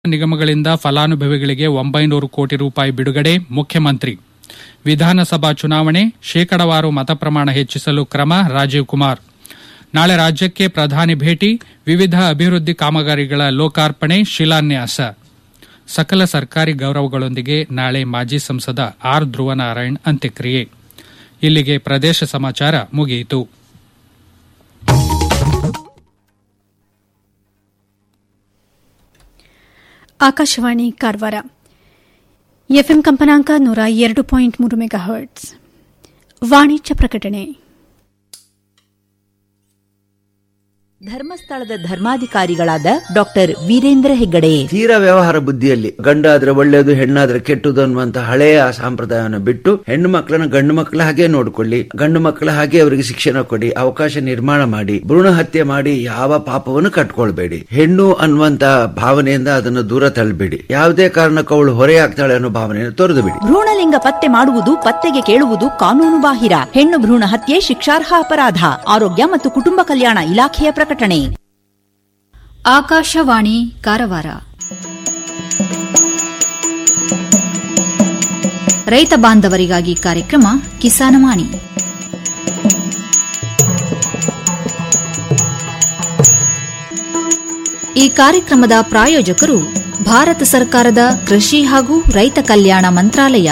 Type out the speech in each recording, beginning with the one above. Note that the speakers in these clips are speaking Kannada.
ನಿಗಮಗಳಿಂದ ಫಲಾನುಭವಿಗಳಿಗೆ ಒಂಬೈನೂರು ಕೋಟಿ ರೂಪಾಯಿ ಬಿಡುಗಡೆ ಮುಖ್ಯಮಂತ್ರಿ ವಿಧಾನಸಭಾ ಚುನಾವಣೆ ಶೇಕಡವಾರು ಮತಪ್ರಮಾಣ ಹೆಚ್ಚಿಸಲು ಕ್ರಮ ರಾಜೀವ್ ಕುಮಾರ್ ನಾಳೆ ರಾಜ್ಯಕ್ಕೆ ಪ್ರಧಾನಿ ಭೇಟಿ ವಿವಿಧ ಅಭಿವೃದ್ಧಿ ಕಾಮಗಾರಿಗಳ ಲೋಕಾರ್ಪಣೆ ಶಿಲಾನ್ಯಾಸ ಸಕಲ ಸರ್ಕಾರಿ ಗೌರವಗಳೊಂದಿಗೆ ನಾಳೆ ಮಾಜಿ ಸಂಸದ ಆರ್ ಧ್ರುವನಾರಾಯಣ್ ಅಂತ್ಯಕ್ರಿಯೆ ಇಲ್ಲಿಗೆ ಪ್ರದೇಶ ಸಮಾಚಾರ ಮುಗಿಯಿತು ಆಕಾಶವಾಣಿ ಕಾರವಾರ ಎಫ್ಎಂ ಕಂಪನಾಂಕ ನೂರ ಎರಡು ಪಾಯಿಂಟ್ ಮೂರು ಮೆಗಾ ಹರ್ಟ್ಸ್ ವಾಣಿಜ್ಯ ಪ್ರಕಟಣೆ ಧರ್ಮಸ್ಥಳದ ಧರ್ಮಾಧಿಕಾರಿಗಳಾದ ಡಾಕ್ಟರ್ ವೀರೇಂದ್ರ ಹೆಗ್ಗಡೆ ತೀರಾ ವ್ಯವಹಾರ ಬುದ್ಧಿಯಲ್ಲಿ ಗಂಡಾದ್ರೆ ಒಳ್ಳೇದು ಹೆಣ್ಣಾದ್ರೆ ಕೆಟ್ಟದು ಅನ್ನುವಂತ ಹಳೆಯ ಸಂಪ್ರದಾಯವನ್ನು ಬಿಟ್ಟು ಹೆಣ್ಣು ಮಕ್ಕಳನ್ನ ಗಂಡು ಮಕ್ಕಳ ಹಾಗೆ ನೋಡ್ಕೊಳ್ಳಿ ಗಂಡು ಮಕ್ಕಳ ಹಾಗೆ ಅವರಿಗೆ ಶಿಕ್ಷಣ ಕೊಡಿ ಅವಕಾಶ ನಿರ್ಮಾಣ ಮಾಡಿ ಭ್ರೂಣ ಹತ್ಯೆ ಮಾಡಿ ಯಾವ ಪಾಪವನ್ನು ಕಟ್ಕೊಳ್ಬೇಡಿ ಹೆಣ್ಣು ಅನ್ನುವಂತ ಭಾವನೆಯಿಂದ ಅದನ್ನು ದೂರ ತಳ್ಳಬೇಡಿ ಯಾವುದೇ ಕಾರಣಕ್ಕೂ ಅವಳು ಹೊರೆಯಾಗ್ತಾಳೆ ಅನ್ನೋ ಭಾವನೆಯನ್ನು ತೊರೆದು ಬಿಡಿ ಭ್ರೂಣಲಿಂಗ ಪತ್ತೆ ಮಾಡುವುದು ಪತ್ತೆಗೆ ಕೇಳುವುದು ಕಾನೂನು ಬಾಹಿರ ಹೆಣ್ಣು ಭ್ರೂಣ ಹತ್ಯೆ ಶಿಕ್ಷಾರ್ಹ ಅಪರಾಧ ಆರೋಗ್ಯ ಮತ್ತು ಕುಟುಂಬ ಕಲ್ಯಾಣ ಇಲಾಖೆಯ ಪ್ರಕಟಣೆ ಆಕಾಶವಾಣಿ ಕಾರವಾರ ರೈತ ಬಾಂಧವರಿಗಾಗಿ ಕಾರ್ಯಕ್ರಮ ಕಿಸಾನವಾಣಿ ಈ ಕಾರ್ಯಕ್ರಮದ ಪ್ರಾಯೋಜಕರು ಭಾರತ ಸರ್ಕಾರದ ಕೃಷಿ ಹಾಗೂ ರೈತ ಕಲ್ಯಾಣ ಮಂತ್ರಾಲಯ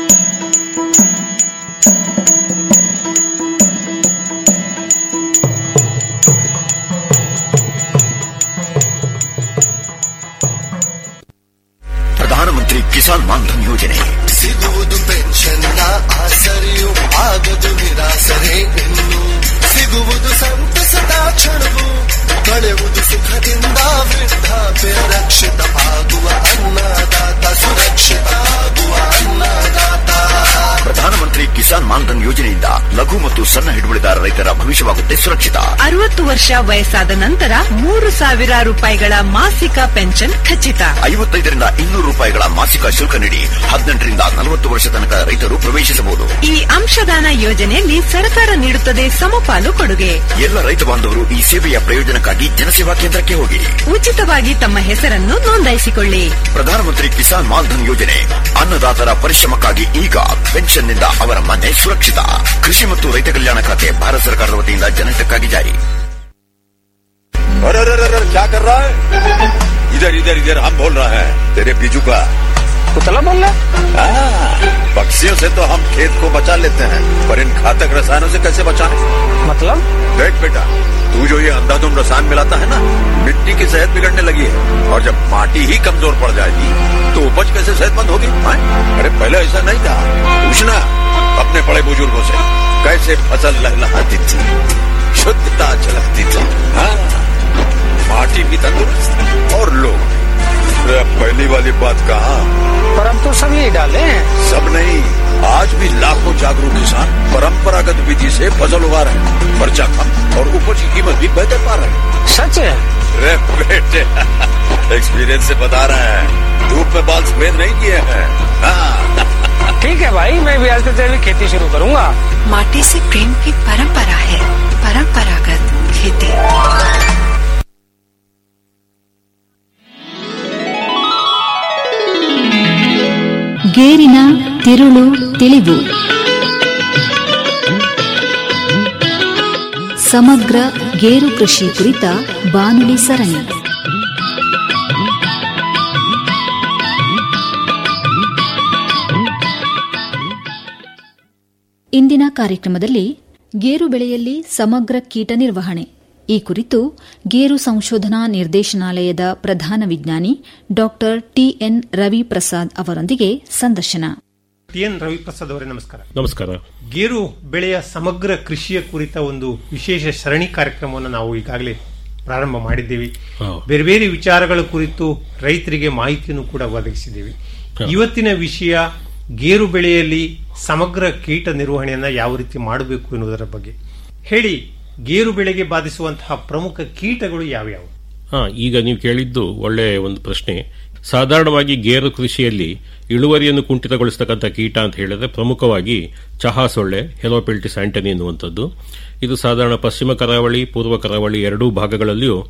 ಪ್ರಧಾನಮಂತ್ರಿ ಕಿಸಾನ್ ಮಾನ್ಧನ್ ಯೋಜನೆ ಸಿಗುವುದು ಪೆನ್ಷನ್ನ ಆಸರೆಯು ಆಗದು ನಿರಾಸರೆ ಇನ್ನು ಸಿಗುವುದು ಸಂತಸದ ಕ್ಷಣವು ಕಳೆಯುವುದು ಸುಖದಿಂದ ವೃದ್ಧಾಪ್ಯ ರಕ್ಷಿತ ಆಗುವ ಅನ್ನದಾತ ಸುರಕ್ಷಿತ ಆಗುವ ಅನ್ನದಾತ ಪ್ರಧಾನಮಂತ್ರಿ ಕಿಸಾನ್ ಮಾನ್ಧನ್ ಯೋಜನೆಯಿಂದ ಲಘು ಮತ್ತು ಸಣ್ಣ ಹಿಡುವಳಿದಾರ ರೈತರ ಭವಿಷ್ಯವಾಗುತ್ತೆ ಸುರಕ್ಷಿತ ಅರವತ್ತು ವರ್ಷ ವಯಸ್ಸಾದ ನಂತರ ಮೂರು ಸಾವಿರ ರೂಪಾಯಿಗಳ ಮಾಸಿಕ ಪೆನ್ಷನ್ ಖಚಿತ ಐವತ್ತೈದರಿಂದ ಇನ್ನೂರು ರೂಪಾಯಿಗಳ ಮಾಸಿಕ ಶುಲ್ಕ ನೀಡಿ ಹದಿನೆಂಟರಿಂದ ನಲವತ್ತು ವರ್ಷ ತನಕ ರೈತರು ಪ್ರವೇಶಿಸಬಹುದು ಈ ಅಂಶದಾನ ಯೋಜನೆಯಲ್ಲಿ ಸರ್ಕಾರ ನೀಡುತ್ತದೆ ಸಮಪಾಲು ಕೊಡುಗೆ ಎಲ್ಲ ರೈತ ಬಾಂಧವರು ಈ ಸೇವೆಯ ಪ್ರಯೋಜನಕ್ಕಾಗಿ ಜನಸೇವಾ ಕೇಂದ್ರಕ್ಕೆ ಹೋಗಿ ಉಚಿತವಾಗಿ ತಮ್ಮ ಹೆಸರನ್ನು ನೋಂದಾಯಿಸಿಕೊಳ್ಳಿ ಪ್ರಧಾನಮಂತ್ರಿ ಕಿಸಾನ್ ಮಾನ್ಧನ್ ಯೋಜನೆ ಅನ್ನದಾತರ ಪರಿಶ್ರಮಕ್ಕಾಗಿ ಈಗ ಪೆನ್ಷನ್ನಿಂದ ಅವರ ಮನೆ ಸುರಕ್ಷಿತ ಕೃಷಿ ಮತ್ತು ರೈತ ಕಲ್ಯಾಣ ಖಾತೆ ಭಾರತ ಸರ್ಕಾರದ ವತಿಯಿಂದ ಜನಹಿತಕ್ಕಾಗಿ ಜಾರಿ अरे अरे अरे अरे, क्या कर रहा है इधर इधर इधर हम बोल रहे हैं तेरे बीजू का कुतला बोल रहा पक्षियों से तो हम खेत को बचा लेते हैं पर इन घातक रसायनों से कैसे बचाएं मतलब देख बेटा तू जो ये अंधाधुंध रसायन मिलाता है ना मिट्टी की सेहत बिगड़ने लगी है और जब माटी ही कमजोर पड़ जाएगी तो उपज कैसे सेहतमंद होगी हाँ? अरे पहले ऐसा नहीं था पूछना अपने बड़े बुजुर्गों से कैसे फसल लहलहाती थी शुद्धता झलकती थी हाँ माटी भी तंदुरुस्त और लोग अरे अब पहली वाली बात कहा पर हम तो सब यही डाले हैं सब नहीं आज भी लाखों जागरूक किसान परंपरागत विधि से फसल उगा रहे हैं खर्चा कम और उपज की कीमत भी बेहतर पा रहे हैं सच है अरे बेटे एक्सपीरियंस से बता रहे हैं धूप में बाल सफेद नहीं किए हैं हाँ ठीक है भाई मैं भी आज से जैविक खेती शुरू करूंगा माटी से प्रेम की परंपरा है परंपरागत खेती ಗೇರಿನ ತಿರುಳು ತಿಳಿವು ಸಮಗ್ರ ಗೇರು ಕೃಷಿ ಕುರಿತ ಬಾನುಲಿ ಸರಣಿ ಇಂದಿನ ಕಾರ್ಯಕ್ರಮದಲ್ಲಿ ಗೇರು ಬೆಳೆಯಲ್ಲಿ ಸಮಗ್ರ ಕೀಟ ನಿರ್ವಹಣೆ ಈ ಕುರಿತು ಗೇರು ಸಂಶೋಧನಾ ನಿರ್ದೇಶನಾಲಯದ ಪ್ರಧಾನ ವಿಜ್ಞಾನಿ ಡಾ ಟಿಎನ್ ರವಿ ಪ್ರಸಾದ್ ಅವರೊಂದಿಗೆ ಸಂದರ್ಶನ ಟಿಎನ್ ರವಿಪ್ರಸಾದ್ ಅವರೇ ನಮಸ್ಕಾರ ನಮಸ್ಕಾರ ಗೇರು ಬೆಳೆಯ ಸಮಗ್ರ ಕೃಷಿಯ ಕುರಿತ ಒಂದು ವಿಶೇಷ ಸರಣಿ ಕಾರ್ಯಕ್ರಮವನ್ನು ನಾವು ಈಗಾಗಲೇ ಪ್ರಾರಂಭ ಮಾಡಿದ್ದೀವಿ ಬೇರೆ ಬೇರೆ ವಿಚಾರಗಳ ಕುರಿತು ರೈತರಿಗೆ ಮಾಹಿತಿಯನ್ನು ಕೂಡ ಒದಗಿಸಿದ್ದೀವಿ ಇವತ್ತಿನ ವಿಷಯ ಗೇರು ಬೆಳೆಯಲ್ಲಿ ಸಮಗ್ರ ಕೀಟ ನಿರ್ವಹಣೆಯನ್ನ ಯಾವ ರೀತಿ ಮಾಡಬೇಕು ಎನ್ನುವುದರ ಬಗ್ಗೆ ಹೇಳಿ ಗೇರು ಬೆಳೆಗೆ ಬಾಧಿಸುವಂತಹ ಪ್ರಮುಖ ಕೀಟಗಳು ಯಾವ್ಯಾವು ಹಾ ಈಗ ನೀವು ಕೇಳಿದ್ದು ಒಳ್ಳೆ ಒಂದು ಪ್ರಶ್ನೆ ಸಾಧಾರಣವಾಗಿ ಗೇರು ಕೃಷಿಯಲ್ಲಿ ಇಳುವರಿಯನ್ನು ಕುಂಠಿತಗೊಳಿಸತಕ್ಕಂಥ ಕೀಟ ಅಂತ ಹೇಳಿದ್ರೆ ಪ್ರಮುಖವಾಗಿ ಚಹಾ ಸೊಳ್ಳೆ ಹೆಲೋಪೆಲ್ಟಿಸ್ ಆಂಟನಿ ಎನ್ನುವಂಥದ್ದು ಇದು ಸಾಧಾರಣ ಪಶ್ಚಿಮ ಕರಾವಳಿ ಪೂರ್ವ ಕರಾವಳಿ ಎರಡೂ ಭಾಗಗಳಲ್ಲಿಯೂ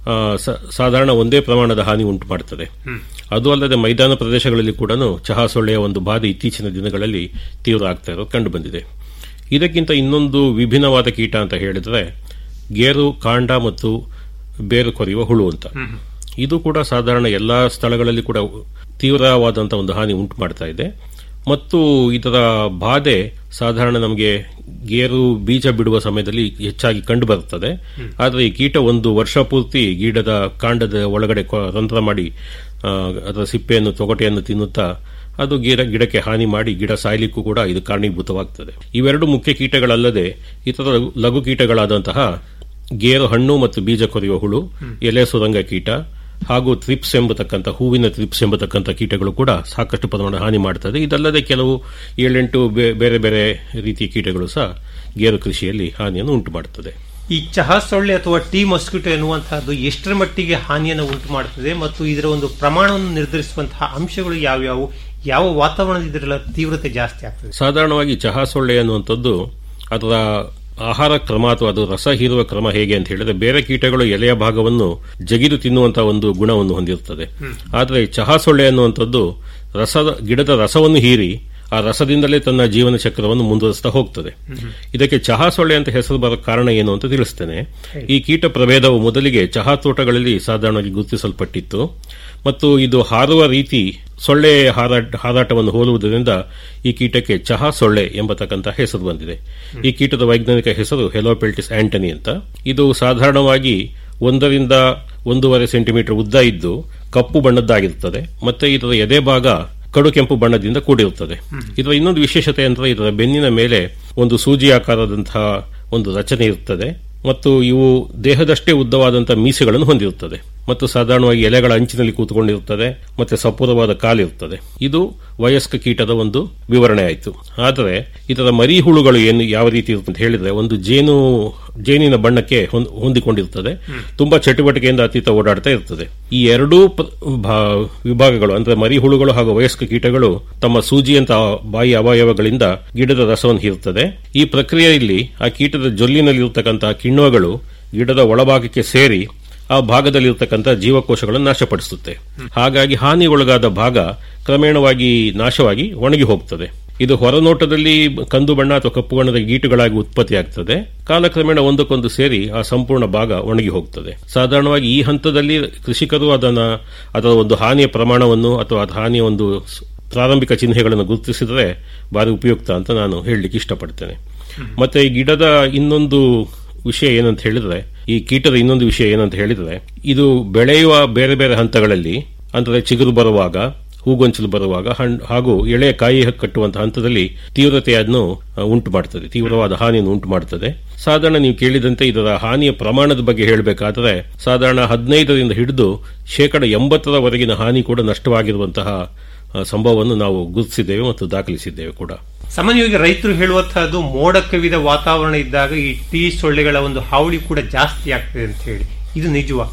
ಆ, ಸ- ಸಾಧಾರಣ ಒಂದೇ ಪ್ರಮಾಣದ ಹಾನಿ ಉಂಟು ಮಾಡುತ್ತದೆ ಅದು ಅಲ್ಲದೆ ಮೈದಾನ ಪ್ರದೇಶಗಳಲ್ಲಿ ಕೂಡ ಚಹಾ ಸೊಳ್ಳೆಯ ಒಂದು ಬಾಧೆ ಇತ್ತೀಚಿನ ದಿನಗಳಲ್ಲಿ ತೀವ್ರ ಆಗ್ತಾ ಇರೋದು ಕಂಡು ಬಂದಿದೆ ಇದಕ್ಕಿಂತ ಇನ್ನೊಂದು ವಿಭಿನ್ನವಾದ ಕೀಟ ಅಂತ ಹೇಳಿದ್ರೆ ಗೇರು ಕಾಂಡ ಮತ್ತು ಬೇರು ಕೊರೆಯುವ ಹುಳು ಅಂತ ಇದು ಕೂಡ ಸಾಧಾರಣ ಎಲ್ಲಾ ಸ್ಥಳಗಳಲ್ಲಿ ಕೂಡ ತೀವ್ರವಾದಂತಹ ಒಂದು ಹಾನಿ ಉಂಟು ಮಾಡ್ತಾ ಇದೆ ಮತ್ತು ಇದರ ಬಾಧೆ ಸಾಧಾರಣ ನಮಗೆ ಗೇರು ಬೀಜ ಬಿಡುವ ಸಮಯದಲ್ಲಿ ಹೆಚ್ಚಾಗಿ ಕಂಡು ಬರುತ್ತದೆ ಆದರೆ ಈ ಕೀಟ ಒಂದು ವರ್ಷ ಪೂರ್ತಿ ಗಿಡದ ಕಾಂಡದ ಒಳಗಡೆ ಕೊ- ರಂಧ್ರ ಮಾಡಿ ಆ, ಅದರ ಸಿಪ್ಪೆಯನ್ನು ತೊಗಟೆಯನ್ನು ತಿನ್ನುತ್ತಾ ಅದು ಗಿಡ ಗಿಡಕ್ಕೆ ಹಾನಿ ಮಾಡಿ ಗಿಡ ಸಾಯ್ಲಿಕ್ಕೂ ಕೂಡ ಇದು ಕಾರಣೀಭೂತವಾಗ್ತದೆ ಇವೆರಡು ಮುಖ್ಯ ಕೀಟಗಳಲ್ಲದೆ ಇತರ ಲಘು- ಲಘು ಕೀಟಗಳಾದಂತಹ ಗೇರು ಹಣ್ಣು ಮತ್ತು ಬೀಜ ಕೊರೆಯುವ ಹುಳು ಎಲೆ ಸುರಂಗ ಕೀಟ ಹಾಗೂ ತ್ರಿಪ್ಸ್ ಎಂಬತಕ್ಕಂಥ ಹೂವಿನ ತ್ರಿಪ್ಸ್ ಎಂಬತಕ್ಕಂಥ ಕೀಟಗಳು ಕೂಡ ಸಾಕಷ್ಟು ಪ್ರಮಾಣ ಹಾನಿ ಮಾಡ್ತದೆ ಇದಲ್ಲದೆ ಕೆಲವು ಏಳೆಂಟು ಬೇ- ಬೇರೆ ಬೇರೆ ರೀತಿಯ ಕೀಟಗಳು ಸಹ ಗೇರು ಕೃಷಿಯಲ್ಲಿ ಹಾನಿಯನ್ನು ಉಂಟು ಮಾಡುತ್ತದೆ ಈ ಚಹಾ ಸೊಳ್ಳೆ ಅಥವಾ ಟೀ ಮಸ್ಕಿಟೋ ಎನ್ನುವಂತಹದ್ದು ಎಷ್ಟರ ಮಟ್ಟಿಗೆ ಹಾನಿಯನ್ನು ಉಂಟು ಮಾಡುತ್ತದೆ ಮತ್ತು ಇದರ ಒಂದು ಪ್ರಮಾಣವನ್ನು ನಿರ್ಧರಿಸುವಂತಹ ಅಂಶಗಳು ಯಾವ್ಯಾವು ಯಾವ ವಾತಾವರಣದ ಇದರ ತೀವ್ರತೆ ಜಾಸ್ತಿ ಆಗ್ತದೆ ಸಾಧಾರಣವಾಗಿ ಚಹಾ ಸೊಳ್ಳೆ ಅನ್ನುವಂಥದ್ದು ಅದರ ಆಹಾರ ಕ್ರಮ ಅಥವಾ ಅದು ರಸ ಹೀರುವ ಕ್ರಮ ಹೇಗೆ ಅಂತ ಹೇಳಿದ್ರೆ ಬೇರೆ ಕೀಟಗಳು ಎಲೆಯ ಭಾಗವನ್ನು ಜಗಿದು ತಿನ್ನುವಂತಹ ಒಂದು ಗುಣವನ್ನು ಹೊಂದಿರುತ್ತದೆ ಆದರೆ ಚಹಾ ಸೊಳ್ಳೆ ಅನ್ನುವಂಥದ್ದು ರಸದ ಗಿಡದ ರಸವನ್ನು ಹೀರಿ ಆ ರಸದಿಂದಲೇ ತನ್ನ ಜೀವನ ಚಕ್ರವನ್ನು ಮುಂದುವರಿಸ್ತಾ ಹೋಗ್ತದೆ ಇದಕ್ಕೆ ಚಹಾ ಸೊಳ್ಳೆ ಅಂತ ಹೆಸರು ಬರೋ ಕಾರಣ ಏನು ಅಂತ ತಿಳಿಸ್ತೇನೆ ಈ ಕೀಟ ಪ್ರಭೇದವು ಮೊದಲಿಗೆ ಚಹಾ ತೋಟಗಳಲ್ಲಿ ಸಾಧಾರಣವಾಗಿ ಗುರುತಿಸಲ್ಪಟ್ಟಿತ್ತು ಮತ್ತು ಇದು ಹಾರುವ ರೀತಿ ಸೊಳ್ಳೆ ಹಾರಾಟ ಹಾರಾಟವನ್ನು ಹೋಲುವುದರಿಂದ ಈ ಕೀಟಕ್ಕೆ ಚಹಾ ಸೊಳ್ಳೆ ಎಂಬತಕ್ಕಂಥ ಹೆಸರು ಬಂದಿದೆ ಈ ಕೀಟದ ವೈಜ್ಞಾನಿಕ ಹೆಸರು ಹೆಲೋಪೆಲ್ಟಿಸ್ ಆಂಟನಿ ಅಂತ ಇದು ಸಾಧಾರಣವಾಗಿ ಒಂದರಿಂದ ಒಂದೂವರೆ ಸೆಂಟಿಮೀಟರ್ ಉದ್ದ ಇದ್ದು ಕಪ್ಪು ಬಣ್ಣದ್ದಾಗಿರುತ್ತದೆ ಮತ್ತೆ ಇದರ ಎದೆ ಭಾಗ ಕಡು ಕೆಂಪು ಬಣ್ಣದಿಂದ ಕೂಡಿರುತ್ತದೆ ಇದರ ಇನ್ನೊಂದು ವಿಶೇಷತೆ ಅಂದರೆ ಇದರ ಬೆನ್ನಿನ ಮೇಲೆ ಒಂದು ಸೂಜಿ ಆಕಾರದಂತಹ ಒಂದು ರಚನೆ ಇರುತ್ತದೆ ಮತ್ತು ಇವು ದೇಹದಷ್ಟೇ ಉದ್ದವಾದಂತಹ ಮೀಸೆಗಳನ್ನು ಹೊಂದಿರುತ್ತದೆ ಮತ್ತು ಸಾಧಾರಣವಾಗಿ ಎಲೆಗಳ ಅಂಚಿನಲ್ಲಿ ಕೂತ್ಕೊಂಡಿರುತ್ತದೆ ಮತ್ತೆ ಸಪೂರವಾದ ಕಾಲಿರುತ್ತದೆ ಇದು ವಯಸ್ಕ ಕೀಟದ ಒಂದು ವಿವರಣೆ ಆಯಿತು ಆದರೆ ಇದರ ಮರಿ ಹುಳುಗಳು ಏನು ಯಾವ ರೀತಿ ಇರುತ್ತೆ ಅಂತ ಹೇಳಿದ್ರೆ ಒಂದು ಜೇನು ಜೇನಿನ ಬಣ್ಣಕ್ಕೆ ಹೊಂದ್- ಹೊಂದಿಕೊಂಡಿರುತ್ತದೆ ತುಂಬಾ ಚಟುವಟಿಕೆಯಿಂದ ಅತೀತ ಓಡಾಡ್ತಾ ಇರ್ತದೆ ಈ ಎರಡೂ ಪ- ಭಾ- ವಿಭಾಗಗಳು ಅಂದ್ರೆ ಮರಿ ಹುಳುಗಳು ಹಾಗೂ ವಯಸ್ಕ ಕೀಟಗಳು ತಮ್ಮ ಸೂಜಿಯಂತಹ ಬಾಯಿ ಅವಯವಗಳಿಂದ ಗಿಡದ ರಸವನ್ನು ಹೀರುತ್ತದೆ ಈ ಪ್ರಕ್ರಿಯೆಯಲ್ಲಿ ಆ ಕೀಟದ ಜೊಲ್ಲಿನಲ್ಲಿರತಕ್ಕಂತಹ ಕಿಣ್ವಗಳು ಗಿಡದ ಒಳಭಾಗಕ್ಕೆ ಸೇರಿ ಆ ಭಾಗದಲ್ಲಿರತಕ್ಕಂಥ ಜೀವಕೋಶಗಳನ್ನು ನಾಶಪಡಿಸುತ್ತೆ ಹಾಗಾಗಿ ಹಾನಿಗೊಳಗಾದ ಭಾಗ ಕ್ರಮೇಣವಾಗಿ ನಾಶವಾಗಿ ಒಣಗಿ ಹೋಗ್ತದೆ ಇದು ಹೊರನೋಟದಲ್ಲಿ ಕಂದು ಬಣ್ಣ ಅಥವಾ ಕಪ್ಪು ಬಣ್ಣದ ಗೀಟುಗಳಾಗಿ ಉತ್ಪತ್ತಿಯಾಗ್ತದೆ ಕಾಲಕ್ರಮೇಣ ಒಂದಕ್ಕೊಂದು ಸೇರಿ ಆ ಸಂಪೂರ್ಣ ಭಾಗ ಒಣಗಿ ಹೋಗ್ತದೆ ಸಾಧಾರಣವಾಗಿ ಈ ಹಂತದಲ್ಲಿ ಕೃಷಿಕರು ಅದನ್ನ ಅದರ ಒಂದು ಹಾನಿಯ ಪ್ರಮಾಣವನ್ನು ಅಥವಾ ಅದರ ಹಾನಿಯ ಒಂದು ಸ್- ಪ್ರಾರಂಭಿಕ ಚಿಹ್ನೆಗಳನ್ನು ಗುರುತಿಸಿದರೆ ಬಾರಿ ಉಪಯುಕ್ತ ಅಂತ ನಾನು ಹೇಳಲಿಕ್ಕೆ ಇಷ್ಟಪಡ್ತೇನೆ ಮತ್ತೆ ಈ ಗಿಡದ ಇನ್ನೊಂದು ವಿಷಯ ಏನಂತ ಹೇಳಿದ್ರೆ ಈ ಕೀಟದ ಇನ್ನೊಂದು ವಿಷಯ ಏನಂತ ಹೇಳಿದ್ರೆ ಇದು ಬೆಳೆಯುವ ಬೇರೆ ಬೇರೆ ಹಂತಗಳಲ್ಲಿ ಅಂದ್ರೆ ಚಿಗುರು ಬರುವಾಗ ಹೂಗೊಂಚಲು ಬರುವಾಗ ಹಣ್- ಹಾಗೂ ಎಳೆಯ ಕಾಯಿ ಕಟ್ಟುವಂತಹ ಹಂತದಲ್ಲಿ ತೀವ್ರತೆಯನ್ನು ಆ, ಉಂಟು ಮಾಡ್ತದೆ ತೀವ್ರವಾದ ಹಾನಿಯನ್ನು ಉಂಟು ಮಾಡ್ತದೆ ಸಾಧಾರಣ ನೀವು ಕೇಳಿದಂತೆ ಇದರ ಹಾನಿಯ ಪ್ರಮಾಣದ ಬಗ್ಗೆ ಹೇಳಬೇಕಾದ್ರೆ ಸಾಧಾರಣ ಹದಿನೈದರಿಂದ ಹಿಡಿದು ಶೇಕಡ ಎಂಬತ್ತರವರೆಗಿನ ಹಾನಿ ಕೂಡ ನಷ್ಟವಾಗಿರುವಂತಹ ಆ, ಸಂಭವವನ್ನು ನಾವು ಗುರುತಿಸಿದ್ದೇವೆ ಮತ್ತು ದಾಖಲಿಸಿದ್ದೇವೆ ಕೂಡ ಸಾಮಾನ್ಯವಾಗಿ ರೈತರು ಹೇಳುವಂತಹದ್ದು ಮೋಡ ಕವಿದ ವಾತಾವರಣ ಇದ್ದಾಗ ಈ ಟೀ ಸೊಳ್ಳೆಗಳ ಒಂದು ಹಾವಳಿ ಕೂಡ ಜಾಸ್ತಿ ಆಗ್ತದೆ ಅಂತ ಹೇಳಿ ಇದು ನಿಜವಾ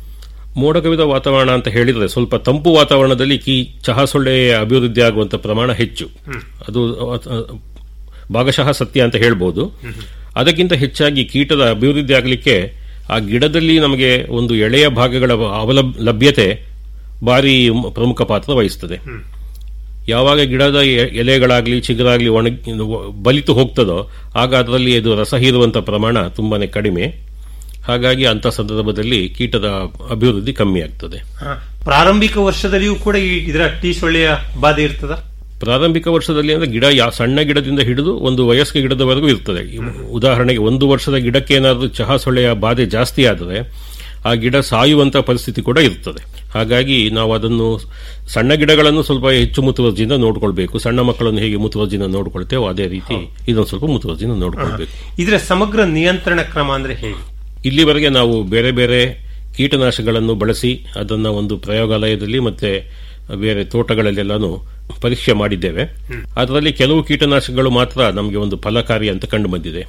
ಮೋಡ ಕವಿದ ವಾತಾವರಣ ಅಂತ ಹೇಳಿದ್ರೆ ಸ್ವಲ್ಪ ತಂಪು ವಾತಾವರಣದಲ್ಲಿ ಈ ಚಹಾ ಸೊಳ್ಳೆ ಅಭಿವೃದ್ಧಿ ಆಗುವಂತ ಪ್ರಮಾಣ ಹೆಚ್ಚು ಅದು ಅ, ಭಾಗಶಃ ಸತ್ಯ ಅಂತ ಹೇಳ್ಬೋದು ಅದಕ್ಕಿಂತ ಹೆಚ್ಚಾಗಿ ಕೀಟದ ಅಭಿವೃದ್ಧಿ ಆಗಲಿಕ್ಕೆ ಆ ಗಿಡದಲ್ಲಿ ನಮಗೆ ಒಂದು ಎಳೆಯ ಭಾಗಗಳ ಅವಲಬ್ ಲಭ್ಯತೆ ಭಾರಿ ಮ್- ಪ್ರಮುಖ ಪಾತ್ರ ವಹಿಸ್ತದೆ ಯಾವಾಗ ಗಿಡದ ಎ- ಎಲೆಗಳಾಗ್ಲಿ ಚಿಗುರಾಗ್ಲಿ ಒಣಗಿ ಬಲಿತು ಹೋಗ್ತದೋ ಆಗ ಅದರಲ್ಲಿ ಇದು ರಸ ಹೀರುವಂತ ಪ್ರಮಾಣ ತುಂಬಾನೇ ಕಡಿಮೆ ಹಾಗಾಗಿ ಅಂತ ಸಂದರ್ಭದಲ್ಲಿ ಕೀಟದ ಅಭಿವೃದ್ಧಿ ಕಮ್ಮಿ ಆಗ್ತದೆ ಹ. ಪ್ರಾರಂಭಿಕ ವರ್ಷದಲ್ಲಿಯೂ ಕೂಡ ಈ ಇದರ ಟೀ ಸೊಳ್ಳೆಯ ಬಾಧೆ ಇರ್ತದ ಪ್ರಾರಂಭಿಕ ವರ್ಷದಲ್ಲಿ ಅಂದ್ರೆ ಗಿಡ ಯಾ ಸಣ್ಣ ಗಿಡದಿಂದ ಹಿಡಿದು ಒಂದು ವಯಸ್ಕ ಗಿಡದವರೆಗೂ ಇರ್ತದೆ ಈ ಉದಾಹರಣೆಗೆ ಒಂದು ವರ್ಷದ ಗಿಡಕ್ಕೆ ಏನಾದರೂ ಚಹಾ ಸೊಳ್ಳೆಯ ಬಾಧೆ ಜಾಸ್ತಿ ಆದರೆ ಆ ಗಿಡ ಸಾಯುವಂತ ಪರಿಸ್ಥಿತಿ ಕೂಡ ಇರ್ತದೆ ಹಾಗಾಗಿ ನಾವು ಅದನ್ನು ಸಣ್ಣ ಗಿಡಗಳನ್ನು ಸ್ವಲ್ಪ ಹೆಚ್ಚು ಮುತುವರ್ಜಿಯಿಂದ ನೋಡ್ಕೊಳ್ಬೇಕು ಸಣ್ಣ ಮಕ್ಕಳನ್ನು ಹೇಗೆ ಮುತುವರ್ಜಿಯಿಂದ ನೋಡ್ಕೊಳ್ತೇವೋ ಅದೇ ರೀತಿ ಇದನ್ನು ಸ್ವಲ್ಪ ಮುತುವರ್ಜಿಯಿಂದ ನೋಡ್ಕೊಳ್ಬೇಕು ಇದರ ಸಮಗ್ರ ನಿಯಂತ್ರಣ ಕ್ರಮ ಅಂದ್ರೆ ಹೇಗೆ ಇಲ್ಲಿವರೆಗೆ ನಾವು ಬೇರೆ ಬೇರೆ ಕೀಟನಾಶಕಗಳನ್ನು ಬಳಸಿ ಅದನ್ನ ಒಂದು ಪ್ರಯೋಗಾಲಯದಲ್ಲಿ ಮತ್ತೆ ಬೇರೆ ತೋಟಗಳಲ್ಲೆಲ್ಲಾನು ಪರೀಕ್ಷೆ ಮಾಡಿದ್ದೇವೆ ಅದರಲ್ಲಿ ಕೆಲವು ಕೀಟನಾಶಕಗಳು ಮಾತ್ರ ನಮಗೆ ಒಂದು ಫಲಕಾರಿ ಅಂತ ಕಂಡು ಬಂದಿದೆ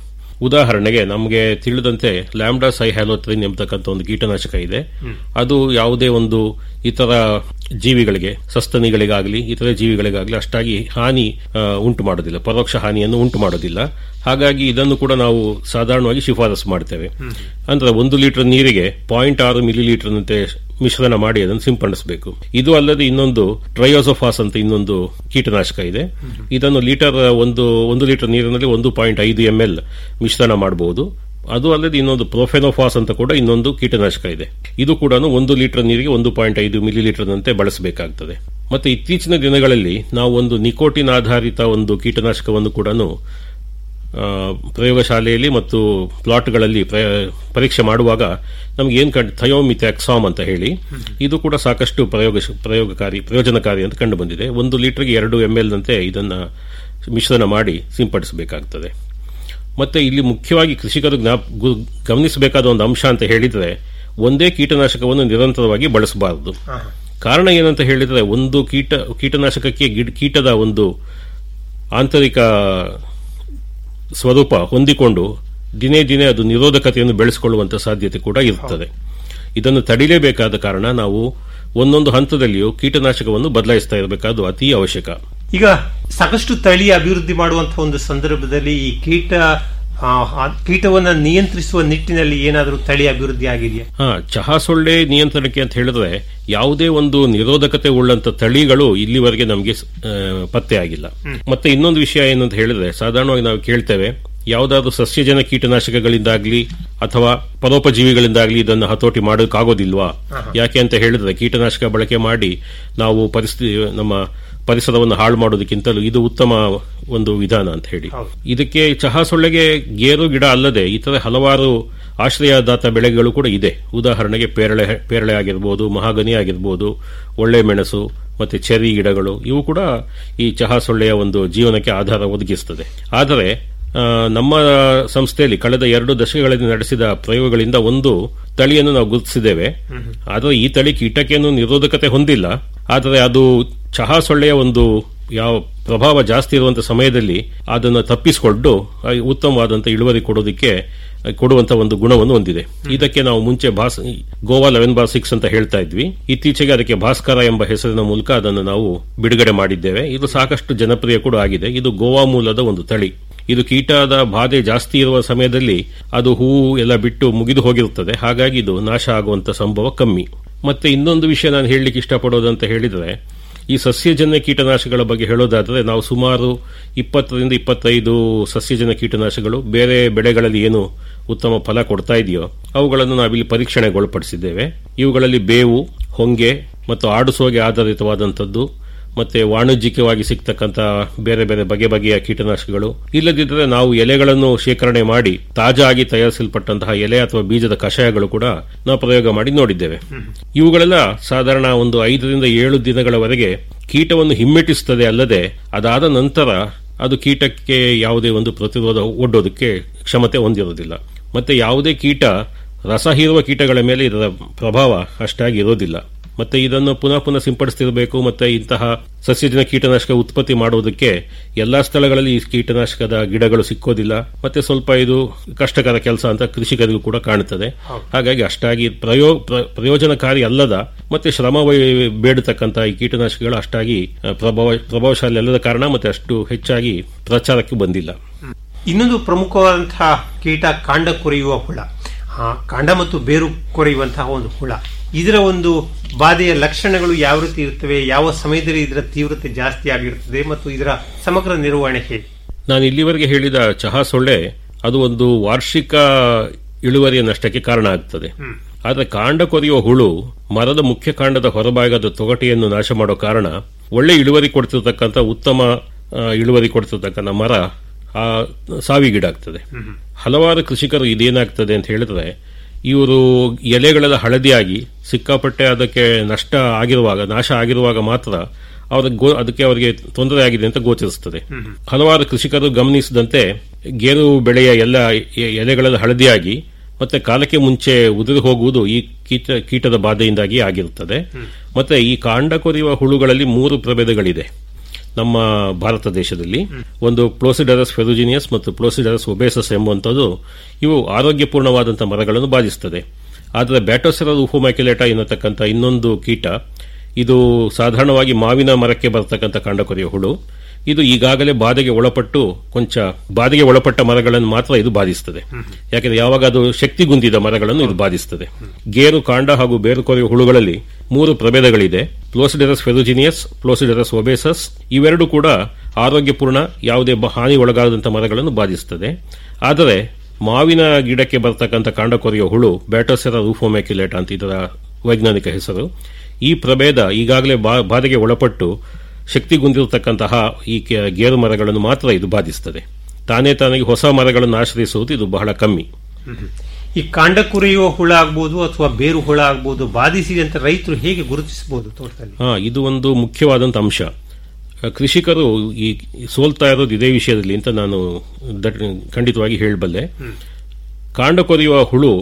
ಉದಾಹರಣೆಗೆ ನಮಗೆ ತಿಳಿದಂತೆ ಲ್ಯಾಂಬ್ಡಾ ಸೈಹ್ಯಾಲೋತ್ರಿನ್ ಎಂಬತಕ್ಕಂಥ ಒಂದು ಕೀಟನಾಶಕ ಇದೆ ಅದು ಯಾವುದೇ ಒಂದು ಇತರ ಜೀವಿಗಳಿಗೆ ಸಸ್ತನಿಗಳಿಗಾಗಲಿ ಇತರ ಜೀವಿಗಳಿಗಾಗಲಿ ಅಷ್ಟಾಗಿ ಹಾನಿ ಆ, ಉಂಟು ಮಾಡೋದಿಲ್ಲ ಪರೋಕ್ಷ ಹಾನಿಯನ್ನು ಉಂಟು ಮಾಡೋದಿಲ್ಲ ಹಾಗಾಗಿ ಇದನ್ನು ಕೂಡ ನಾವು ಸಾಧಾರಣವಾಗಿ ಶಿಫಾರಸು ಮಾಡ್ತೇವೆ ಅಂದ್ರೆ ಒಂದು ಲೀಟರ್ ನೀರಿಗೆ ಪಾಯಿಂಟ್ ಆರು ಮಿಲಿ ಲೀಟರ್ನಂತೆ ಮಿಶ್ರಣ ಮಾಡಿ ಅದನ್ನು ಸಿಂಪಡಿಸಬೇಕು ಇದು ಅಲ್ಲದೆ ಇನ್ನೊಂದು ಟ್ರಯೋಸೋಫಾಸ್ ಅಂತ ಇನ್ನೊಂದು ಕೀಟನಾಶಕ ಇದೆ ಇದನ್ನು ಲೀಟರ್ ಒಂದು ಒಂದು ಲೀಟರ್ ನೀರಿನಲ್ಲಿ ಒಂದು ಪಾಯಿಂಟ್ ಐದು ಎಂ ಎಲ್ ಮಿಶ್ರಣ ಮಾಡಬಹುದು ಅದು ಅಲ್ಲದೆ ಇನ್ನೊಂದು ಪ್ರೊಫೆನೋಫಾಸ್ ಅಂತ ಕೂಡ ಇನ್ನೊಂದು ಕೀಟನಾಶಕ ಇದೆ ಇದು ಕೂಡ ಒಂದು ಲೀಟರ್ ನೀರಿಗೆ ಒಂದು ಪಾಯಿಂಟ್ ಐದು ಮಿಲಿ ಲೀಟರ್ನಂತೆ ಬಳಸಬೇಕಾಗ್ತದೆ ಮತ್ತೆ ಇತ್ತೀಚಿನ ದಿನಗಳಲ್ಲಿ ನಾವು ಒಂದು ನಿಕೋಟಿನ್ ಆಧಾರಿತ ಒಂದು ಕೀಟನಾಶಕವನ್ನು ಕೂಡ ಆ, ಪ್ರಯೋಗಶಾಲೆಯಲ್ಲಿ ಮತ್ತು ಪ್ಲಾಟ್ಗಳಲ್ಲಿ ಪ್ರಯ- ಪರೀಕ್ಷೆ ಮಾಡುವಾಗ ನಮ್ಗೆ ಏನ್ ಕಂಡು ಥಯೋಮಿಥ್ಯಾಕ್ಸಾಮ್ ಅಂತ ಹೇಳಿ ಇದು ಕೂಡ ಸಾಕಷ್ಟು ಪ್ರಯೋಗ ಪ್ರಯೋಗಕಾರಿ ಪ್ರಯೋಜನಕಾರಿ ಅಂತ ಕಂಡು ಬಂದಿದೆ ಒಂದು ಲೀಟರ್ಗೆ ಎರಡು ಎಂ ಎಲ್ ನಂತೆ ಇದನ್ನ ಮಿಶ್ರಣ ಮಾಡಿ ಸಿಂಪಡಿಸಬೇಕಾಗ್ತದೆ ಮತ್ತೆ ಇಲ್ಲಿ ಮುಖ್ಯವಾಗಿ ಕೃಷಿಕರು ಜ್ಞಾಪ ಗು- ಗಮನಿಸಬೇಕಾದ ಒಂದು ಅಂಶ ಅಂತ ಹೇಳಿದ್ರೆ ಒಂದೇ ಕೀಟನಾಶಕವನ್ನು ನಿರಂತರವಾಗಿ ಬಳಸಬಾರದು ಕಾರಣ ಏನಂತ ಹೇಳಿದ್ರೆ ಒಂದು ಕೀಟ ಕೀಟನಾಶಕಕ್ಕೆ ಗಿಡ್- ಕೀಟದ ಒಂದು ಆಂತರಿಕ ಸ್ವರೂಪ ಹೊಂದಿಕೊಂಡು ದಿನೇ ದಿನೇ ಅದು ನಿರೋಧಕತೆಯನ್ನು ಬೆಳೆಸಿಕೊಳ್ಳುವಂತ ಸಾಧ್ಯತೆ ಕೂಡ ಇರುತ್ತದೆ ಇದನ್ನು ತಡಿಲೇಬೇಕಾದ ಕಾರಣ ನಾವು ಒಂದೊಂದು ಹಂತದಲ್ಲಿಯೂ ಕೀಟನಾಶಕವನ್ನು ಬದಲಾಯಿಸ್ತಾ ಇರಬೇಕಾದ್ದು ಅತಿ ಅವಶ್ಯಕ ಈಗ ಸಾಕಷ್ಟು ತಳಿ ಅಭಿವೃದ್ಧಿ ಮಾಡುವಂತಹ ಒಂದು ಸಂದರ್ಭದಲ್ಲಿ ಈ ಕೀಟ ಆ, ಆ ಕೀಟವನ್ನ ನಿಯಂತ್ರಿಸುವ ನಿಟ್ಟಿನಲ್ಲಿ ಏನಾದರೂ ತಳಿ ಅಭಿವೃದ್ಧಿ ಆಗಿದೆಯಾ ಹಾ ಚಹಾ ಸೊಳ್ಳೆ ನಿಯಂತ್ರಣಕ್ಕೆ ಅಂತ ಹೇಳಿದ್ರೆ ಯಾವುದೇ ಒಂದು ನಿರೋಧಕತೆ ಉಳ್ಳಂತ ತಳಿಗಳು ಇಲ್ಲಿವರೆಗೆ ನಮಗೆ ಪತ್ತೆ ಆಗಿಲ್ಲ ಮತ್ತೆ ಇನ್ನೊಂದು ವಿಷಯ ಏನಂತ ಹೇಳಿದ್ರೆ ಸಾಧಾರಣವಾಗಿ ನಾವು ಕೇಳ್ತೇವೆ ಯಾವುದಾದ್ರೂ ಸಸ್ಯಜನ ಕೀಟನಾಶಕಗಳಿಂದಾಗ್ಲಿ ಅಥವಾ ಪರೋಪಜೀವಿಗಳಿಂದಾಗ್ಲಿ ಇದನ್ನು ಹತೋಟಿ ಮಾಡೋಕ್ಕಾಗೋದಿಲ್ವಾ ಯಾಕೆ ಅಂತ ಹೇಳಿದ್ರೆ ಕೀಟನಾಶಕ ಬಳಕೆ ಮಾಡಿ ನಾವು ಪರಿಸ್ಥಿತಿ ನಮ್ಮ ಪರಿಸರವನ್ನು ಹಾಳು ಮಾಡೋದಕ್ಕಿಂತಲೂ ಇದು ಉತ್ತಮ ಒಂದು ವಿಧಾನ ಅಂತ ಹೇಳಿ ಇದಕ್ಕೆ ಚಹಾ ಸೊಳ್ಳೆಗೆ ಗೇರು ಗಿಡ ಅಲ್ಲದೆ ಇತರ ಹಲವಾರು ಆಶ್ರಯದಾತ ಬೆಳೆಗಳು ಕೂಡ ಇದೆ ಉದಾಹರಣೆಗೆ ಪೇರಳೆ ಪೇರಳೆ ಆಗಿರ್ಬೋದು ಮಹಾಗನಿ ಆಗಿರ್ಬೋದು ಒಳ್ಳೆ ಮೆಣಸು ಮತ್ತೆ ಚೆರಿ ಗಿಡಗಳು ಇವು ಕೂಡ ಈ ಚಹಾ ಸೊಳ್ಳೆಯ ಒಂದು ಜೀವನಕ್ಕೆ ಆಧಾರ ಒದಗಿಸುತ್ತದೆ ಆದರೆ ಆ, ನಮ್ಮ ಸಂಸ್ಥೆಯಲ್ಲಿ ಕಳೆದ ಎರಡು ದಶಕಗಳಲ್ಲಿ ನಡೆಸಿದ ಪ್ರಯೋಗಗಳಿಂದ ಒಂದು ತಳಿಯನ್ನು ನಾವು ಗುರುತಿಸಿದ್ದೇವೆ ಆದರೆ ಈ ತಳಿ ಕೀಟಕ್ಕೇನು ನಿರೋಧಕತೆ ಹೊಂದಿಲ್ಲ ಆದರೆ ಅದು ಚಹಾ ಸೊಳ್ಳೆಯ ಒಂದು ಯಾವ ಪ್ರಭಾವ ಜಾಸ್ತಿ ಇರುವಂತಹ ಸಮಯದಲ್ಲಿ ಅದನ್ನು ತಪ್ಪಿಸಿಕೊಂಡು ಆ, ಉತ್ತಮವಾದಂತ ಇಳುವರಿ ಕೊಡೋದಕ್ಕೆ ಆ, ಕೊಡುವಂತ ಒಂದು ಗುಣವನ್ನು ಹೊಂದಿದೆ ಇದಕ್ಕೆ ನಾವು ಮುಂಚೆ ಭಾಸ್ ಗೋವಾ ಲೆವೆನ್ ಬಾರ್ ಸಿಕ್ಸ್ ಅಂತ ಹೇಳ್ತಾ ಇದ್ವಿ ಇತ್ತೀಚೆಗೆ ಅದಕ್ಕೆ ಭಾಸ್ಕರ ಎಂಬ ಹೆಸರಿನ ಮೂಲಕ ಅದನ್ನು ನಾವು ಬಿಡುಗಡೆ ಮಾಡಿದ್ದೇವೆ ಇದು ಸಾಕಷ್ಟು ಜನಪ್ರಿಯ ಕೂಡ ಆಗಿದೆ ಇದು ಗೋವಾ ಮೂಲದ ಒಂದು ತಳಿ ಇದು ಕೀಟದ ಬಾಧೆ ಜಾಸ್ತಿ ಇರುವ ಸಮಯದಲ್ಲಿ ಅದು ಹೂವು ಎಲ್ಲ ಬಿಟ್ಟು ಮುಗಿದು ಹೋಗಿರುತ್ತದೆ ಹಾಗಾಗಿ ಇದು ನಾಶ ಆಗುವಂತ ಸಂಭವ ಕಮ್ಮಿ ಮತ್ತೆ ಇನ್ನೊಂದು ವಿಷಯ ನಾನು ಹೇಳಲಿಕ್ಕೆ ಇಷ್ಟಪಡೋದಂತ ಹೇಳಿದ್ರೆ ಈ ಸಸ್ಯಜನ್ಯ ಕೀಟನಾಶಕಗಳ ಬಗ್ಗೆ ಹೇಳೋದಾದರೆ ನಾವು ಸುಮಾರು ಇಪ್ಪತ್ತರಿಂದ ಇಪ್ಪತ್ತೈದು ಸಸ್ಯಜನ್ಯ ಕೀಟನಾಶಕಗಳು ಬೇರೆ ಬೆಳೆಗಳಲ್ಲಿ ಏನು ಉತ್ತಮ ಫಲ ಕೊಡ್ತಾ ಇದೆಯೋ ಅವುಗಳನ್ನು ನಾವಿಲ್ಲಿ ಪರೀಕ್ಷಣೆಗೊಳಪಡಿಸಿದ್ದೇವೆ ಇವುಗಳಲ್ಲಿ ಬೇವು ಹೊಂಗೆ ಮತ್ತು ಆಡುಸೋಗೆ ಆಧಾರಿತವಾದಂಥದ್ದು ಮತ್ತೆ ವಾಣಿಜ್ಯಿಕವಾಗಿ ಸಿಗ್ತಕ್ಕಂಥ ಬೇರೆ ಬೇರೆ ಬಗೆ ಬಗೆಯ ಕೀಟನಾಶಕಗಳು ಇಲ್ಲದಿದ್ದರೆ ನಾವು ಎಲೆಗಳನ್ನು ಶೇಖರಣೆ ಮಾಡಿ ತಾಜಾ ಆಗಿ ತಯಾರಿಸಲ್ಪಟ್ಟಂತಹ ಎಲೆ ಅಥವಾ ಬೀಜದ ಕಷಾಯಗಳು ಕೂಡ ನಾವು ಪ್ರಯೋಗ ಮಾಡಿ ನೋಡಿದ್ದೇವೆ ಇವುಗಳೆಲ್ಲ ಸಾಧಾರಣ ಒಂದು ಐದರಿಂದ ಏಳು ದಿನಗಳವರೆಗೆ ಕೀಟವನ್ನು ಹಿಮ್ಮೆಟ್ಟಿಸುತ್ತದೆ ಅಲ್ಲದೆ ಅದಾದ ನಂತರ ಅದು ಕೀಟಕ್ಕೆ ಯಾವುದೇ ಒಂದು ಪ್ರತಿರೋಧ ಒಡ್ಡೋದಕ್ಕೆ ಕ್ಷಮತೆ ಹೊಂದಿರೋದಿಲ್ಲ ಮತ್ತೆ ಯಾವುದೇ ಕೀಟ ರಸ ಹೀರುವ ಕೀಟಗಳ ಮೇಲೆ ಇದರ ಪ್ರಭಾವ ಅಷ್ಟಾಗಿ ಇರೋದಿಲ್ಲ ಮತ್ತೆ ಇದನ್ನು ಪುನಃ ಪುನಃ ಸಿಂಪಡಿಸ್ತಿರಬೇಕು ಮತ್ತೆ ಇಂತಹ ಸಸ್ಯಜನ ಕೀಟನಾಶಕ ಉತ್ಪತ್ತಿ ಮಾಡುವುದಕ್ಕೆ ಎಲ್ಲಾ ಸ್ಥಳಗಳಲ್ಲಿ ಈ ಕೀಟನಾಶಕದ ಗಿಡಗಳು ಸಿಕ್ಕೋದಿಲ್ಲ ಮತ್ತೆ ಸ್ವಲ್ಪ ಇದು ಕಷ್ಟಕರ ಕೆಲಸ ಅಂತ ಕೃಷಿಕರಿಗೂ ಕೂಡ ಕಾಣುತ್ತದೆ ಹಾಗಾಗಿ ಅಷ್ಟಾಗಿ ಪ್ರಯೋ ಪ್ರ- ಪ್ರಯೋಜನಕಾರಿ ಅಲ್ಲದ ಮತ್ತೆ ಶ್ರಮ ವೈ- ಬೇಡತಕ್ಕಂತ ಈ ಕೀಟನಾಶಕಗಳು ಅಷ್ಟಾಗಿ ಆ, ಪ್ರಭಾವ ಪ್ರಭಾವಶಾಲಿ ಅಲ್ಲದ ಕಾರಣ ಮತ್ತೆ ಅಷ್ಟು ಹೆಚ್ಚಾಗಿ ಪ್ರಚಾರಕ್ಕೆ ಬಂದಿಲ್ಲ ಇನ್ನೊಂದು ಪ್ರಮುಖವಾದಂತಹ ಕೀಟ ಕಾಂಡ ಕೊರೆಯುವ ಹುಳ ಆ, ಕಾಂಡ ಮತ್ತು ಬೇರು ಕೊರೆಯುವಂತಹ ಒಂದು ಹುಳ ಇದರ ಒಂದು ಬಾಧೆಯ ಲಕ್ಷಣಗಳು ಯಾವ ರೀತಿ ಇರುತ್ತವೆ ಯಾವ ಸಮಯದಲ್ಲಿ ಇದರ ತೀವ್ರತೆ ಜಾಸ್ತಿ ಆಗಿರುತ್ತದೆ ಮತ್ತು ಇದರ ಸಮಗ್ರ ನಿರ್ವಹಣೆ ಹೇಗೆ ನಾನು ಇಲ್ಲಿವರೆಗೆ ಹೇಳಿದ ಚಹಾ ಸೊಳ್ಳೆ ಅದು ಒಂದು ವಾರ್ಷಿಕ ಇಳುವರಿಯ ನಷ್ಟಕ್ಕೆ ಕಾರಣ ಆಗ್ತದೆ ಆದರೆ ಕಾಂಡ ಕೊರೆಯುವ ಹುಳು ಮರದ ಮುಖ್ಯ ಕಾಂಡದ ಹೊರಭಾಗದ ತೊಗಟೆಯನ್ನು ನಾಶ ಮಾಡೋ ಕಾರಣ ಒಳ್ಳೆ ಇಳುವರಿ ಕೊಡ್ತಿರ್ತಕ್ಕಂಥ ಉತ್ತಮ ಆ, ಇಳುವರಿ ಕೊಡ್ತಿರ್ತಕ್ಕಂಥ ಮರ ಆ ಸಾವಿಗೀಡಾಗ್ತದೆ ಹಲವಾರು ಕೃಷಿಕರು ಇದೇನಾಗ್ತದೆ ಅಂತ ಹೇಳಿದ್ರೆ ಇವರು ಎಲೆಗಳೆಲ್ಲ ಹಳದಿಯಾಗಿ ಸಿಕ್ಕಾಪಟ್ಟೆ ಅದಕ್ಕೆ ನಷ್ಟ ಆಗಿರುವಾಗ ನಾಶ ಆಗಿರುವಾಗ ಮಾತ್ರ ಅವರ ಗೋ- ಅದಕ್ಕೆ ಅವರಿಗೆ ತೊಂದರೆ ಆಗಿದೆ ಅಂತ ಗೋಚರಿಸುತ್ತದೆ ಹಲವಾರು ಕೃಷಿಕರು ಗಮನಿಸಿದಂತೆ ಗೇರು ಬೆಳೆಯ ಎಲ್ಲ ಎ- ಎಲೆಗಳೆಲ್ಲ ಹಳದಿಯಾಗಿ ಮತ್ತೆ ಕಾಲಕ್ಕೆ ಮುಂಚೆ ಉದುರಿ ಹೋಗುವುದು ಈ ಕೀಟ ಕೀಟದ ಬಾಧೆಯಿಂದಾಗಿ ಆಗಿರುತ್ತದೆ ಮತ್ತೆ ಈ ಕಾಂಡ ಕೊರೆಯುವ ಹುಳುಗಳಲ್ಲಿ ಮೂರು ಪ್ರಭೇದಗಳಿದೆ ನಮ್ಮ ಭಾರತ ದೇಶದಲ್ಲಿ ಒಂದು ಪ್ಲೋಸಿಡರಸ್ ಫೆರುಜಿನಿಯಸ್ ಮತ್ತು ಪ್ಲೋಸಿಡರಸ್ ಒಬೇಸಸ್ ಎಂಬುವಂಥದ್ದು ಇವು ಆರೋಗ್ಯಪೂರ್ಣವಾದಂತಹ ಮರಗಳನ್ನು ಬಾಧಿಸುತ್ತದೆ ಆದರೆ ಬ್ಯಾಟೋಸೆರಾ ಉಫೋಮ್ಯಾಕ್ಯುಲೇಟಾ ಎನ್ನತಕ್ಕಂಥ ಇನ್ನೊಂದು ಕೀಟ ಇದು ಸಾಧಾರಣವಾಗಿ ಮಾವಿನ ಮರಕ್ಕೆ ಬರತಕ್ಕಂಥ ಕಾಂಡಕೊರೆಯ ಹುಳು ಇದು ಈಗಾಗಲೇ ಬಾಧೆಗೆ ಒಳಪಟ್ಟು ಕೊಂಚ ಬಾಧೆಗೆ ಒಳಪಟ್ಟ ಮರಗಳನ್ನು ಮಾತ್ರ ಇದು ಬಾಧಿಸುತ್ತದೆ ಯಾಕೆಂದ್ರೆ ಯಾವಾಗ ಅದು ಶಕ್ತಿಗುಂದಿದ ಮರಗಳನ್ನು ಇದು ಬಾಧಿಸುತ್ತದೆ ಗೇರು ಕಾಂಡ ಹಾಗೂ ಬೇರು ಕೊರೆಯುವ ಹುಳುಗಳಲ್ಲಿ ಮೂರು ಪ್ರಭೇದಗಳಿದೆ ಪ್ಲೋಸಿಡೆರಸ್ ಫೆರುಜಿನಿಯಸ್ ಪ್ಲೋಸಿಡೆರಸ್ ಒಬೇಸಸ್ ಇವೆರಡು ಕೂಡ ಆರೋಗ್ಯಪೂರ್ಣ ಯಾವುದೇ ಬ- ಹಾನಿ ಒಳಗಾಗದಂತಹ ಮರಗಳನ್ನು ಬಾಧಿಸುತ್ತದೆ ಆದರೆ ಮಾವಿನ ಗಿಡಕ್ಕೆ ಬರ್ತಕ್ಕಂಥ ಕಾಂಡ ಕೊರೆಯುವ ಹುಳು ಬ್ಯಾಟೋಸೆರಾ ರೂಫೋಮ್ಯಾಕ್ಯುಲೇಟ್ ಅಂತ ಇದರ ವೈಜ್ಞಾನಿಕ ಹೆಸರು ಈ ಪ್ರಭೇದ ಈಗಾಗಲೇ ಬಾ- ಬಾಧೆಗೆ ಒಳಪಟ್ಟು ಶಕ್ತಿಗುಂದಿರತಕ್ಕಂತಹ ಈ ಕೆ- ಗೇರು ಮರಗಳನ್ನು ಮಾತ್ರ ಇದು ಬಾಧಿಸುತ್ತದೆ ತಾನೇ ತಾನಾಗಿ ಹೊಸ ಮರಗಳನ್ನು ಆಶ್ರಯಿಸುವುದು ಇದು ಬಹಳ ಕಮ್ಮಿ ಈ ಕಾಂಡ ಕುರಿಯುವ ಹುಳ ಆಗ್ಬೋದು ಅಥವಾ ಬೇರು ಹುಳ ಆಗ್ಬೋದು ಬಾಧಿಸಿದೆ ಅಂತ ರೈತರು ಹೇಗೆ ಗುರುತಿಸಬಹುದು ತೋಟದಲ್ಲಿ ಹಾ ಇದು ಒಂದು ಮುಖ್ಯವಾದಂಥ ಅಂಶ ಅ, ಕೃಷಿಕರು ಈ ಸೋಲ್ತಾ ಇರೋದು ಇದೇ ವಿಷಯದಲ್ಲಿ ಅಂತ ನಾನು ದಟ್- ಖಂಡಿತವಾಗಿ ಹೇಳಬಲ್ಲೆ ಕಾಂಡ ಕೊರೆಯುವ ಹುಳು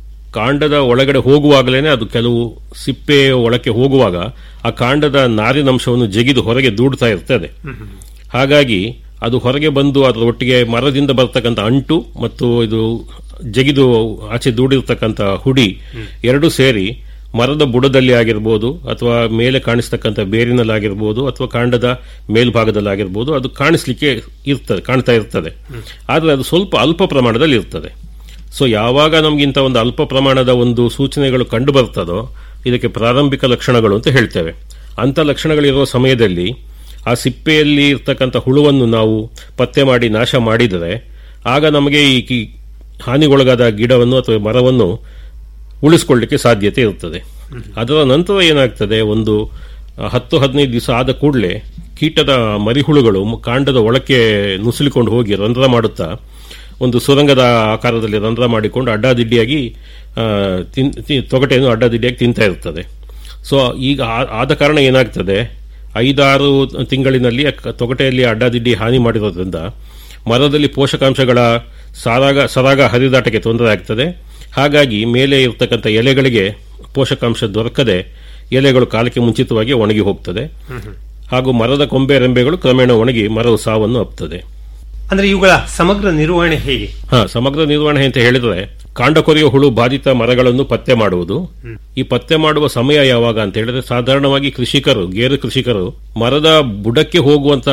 ಕಾಂಡದ ಒಳಗಡೆ ಹೋಗುವಾಗಲೇ ಅದು ಕೆಲವು ಸಿಪ್ಪೆ ಒಳಕ್ಕೆ ಹೋಗುವಾಗ ಆ ಕಾಂಡದ ನಾರಿನಂಶವನ್ನು ಜಗಿದು ಹೊರಗೆ ದೂಡ್ತಾ ಇರ್ತದೆ ಹಾಗಾಗಿ ಅದು ಹೊರಗೆ ಬಂದು ಅದರ ಒಟ್ಟಿಗೆ ಮರದಿಂದ ಬರ್ತಕ್ಕಂಥ ಅಂಟು ಮತ್ತು ಇದು ಜಗಿದು ಆಚೆ ದೂಡಿರ್ತಕ್ಕಂಥ ಹುಡಿ ಎರಡೂ ಸೇರಿ ಮರದ ಬುಡದಲ್ಲಿ ಆಗಿರ್ಬೋದು ಅಥವಾ ಮೇಲೆ ಕಾಣಿಸ್ತಕ್ಕಂಥ ಬೇರಿನಲ್ಲಾಗಿರ್ಬೋದು ಅಥವಾ ಕಾಂಡದ ಮೇಲ್ಭಾಗದಲ್ಲಾಗಿರ್ಬೋದು ಅದು ಕಾಣಿಸ್ಲಿಕ್ಕೆ ಇರ್ತದೆ ಕಾಣ್ತಾ ಇರ್ತದೆ ಆದರೆ ಅದು ಸ್ವಲ್ಪ ಅಲ್ಪ ಪ್ರಮಾಣದಲ್ಲಿ ಇರ್ತದೆ ಸೊ ಯಾವಾಗ ನಮಗಿಂತ ಒಂದು ಅಲ್ಪ ಪ್ರಮಾಣದ ಒಂದು ಸೂಚನೆಗಳು ಕಂಡು ಬರ್ತದೋ ಇದಕ್ಕೆ ಪ್ರಾರಂಭಿಕ ಲಕ್ಷಣಗಳು ಅಂತ ಹೇಳ್ತೇವೆ ಅಂಥ ಲಕ್ಷಣಗಳಿರುವ ಸಮಯದಲ್ಲಿ ಆ ಸಿಪ್ಪೆಯಲ್ಲಿ ಇರ್ತಕ್ಕಂಥ ಹುಳುವನ್ನು ನಾವು ಪತ್ತೆ ಮಾಡಿ ನಾಶ ಮಾಡಿದರೆ ಆಗ ನಮಗೆ ಈ ಕಿ- ಹಾನಿಗೊಳಗಾದ ಗಿಡವನ್ನು ಅಥವಾ ಮರವನ್ನು ಉಳಿಸ್ಕೊಳ್ಳಿಕ್ಕೆ ಸಾಧ್ಯತೆ ಇರುತ್ತದೆ ಅದರ ನಂತರ ಏನಾಗ್ತದೆ ಒಂದು ಆ, ಹತ್ತು ಹದಿನೈದು ದಿವಸ ಆದ ಕೂಡಲೇ ಕೀಟದ ಮರಿಹುಳುಗಳು ಮ- ಕಾಂಡದ ಒಳಕ್ಕೆ ನುಸುಳಿಕೊಂಡು ಹೋಗಿ ರಂಧ್ರ ಮಾಡುತ್ತಾ ಒಂದು ಸುರಂಗದ ಆಕಾರದಲ್ಲಿ ರಂಧ್ರ ಮಾಡಿಕೊಂಡು ಅಡ್ಡಾದಿಡ್ಡಿಯಾಗಿ ಆ, ತಿನ್- ತಿ- ತೊಗಟೆಯನ್ನು ಅಡ್ಡಾದಿಡ್ಡಿಯಾಗಿ ತಿಂತಾ ಇರ್ತದೆ ಸೊ ಈಗ ಆ- ಆದ ಕಾರಣ ಏನಾಗ್ತದೆ ಐದಾರು ತಿಂಗಳಿನಲ್ಲಿ ಆ ಕ- ತೊಗಟೆಯಲ್ಲಿ ಅಡ್ಡಾದಿಡ್ಡಿ ಹಾನಿ ಮಾಡಿರೋದ್ರಿಂದ ಮರದಲ್ಲಿ ಪೋಷಕಾಂಶಗಳ ಸಾರಾಗ ಸರಾಗ ಹರಿದಾಟಕ್ಕೆ ತೊಂದರೆ ಆಗ್ತದೆ ಹಾಗಾಗಿ ಮೇಲೆ ಇರತಕ್ಕಂಥ ಎಲೆಗಳಿಗೆ ಪೋಷಕಾಂಶ ದೊರಕದೆ ಎಲೆಗಳು ಕಾಲಕ್ಕೆ ಮುಂಚಿತವಾಗಿ ಒಣಗಿ ಹೋಗ್ತದೆ ಹಾಗೂ ಮರದ ಕೊಂಬೆ ರೆಂಬೆಗಳು ಕ್ರಮೇಣ ಒಣಗಿ ಮರವು ಸಾವನ್ನು ಅಪ್ತದೆ ಅಂದ್ರೆ ಇವುಗಳ ಸಮಗ್ರ ನಿರ್ವಹಣೆ ಹೇಗೆ ಹಾ ಸಮಗ್ರ ನಿರ್ವಹಣೆ ಅಂತ ಹೇಳಿದ್ರೆ ಕಾಂಡ ಕೊರೆಯುವ ಹುಳು ಬಾಧಿತ ಮರಗಳನ್ನು ಪತ್ತೆ ಮಾಡುವುದು ಈ ಪತ್ತೆ ಮಾಡುವ ಸಮಯ ಯಾವಾಗ ಅಂತ ಹೇಳಿದ್ರೆ ಸಾಧಾರಣವಾಗಿ ಕೃಷಿಕರು ಗೇರು ಕೃಷಿಕರು ಮರದ ಬುಡಕ್ಕೆ ಹೋಗುವಂತ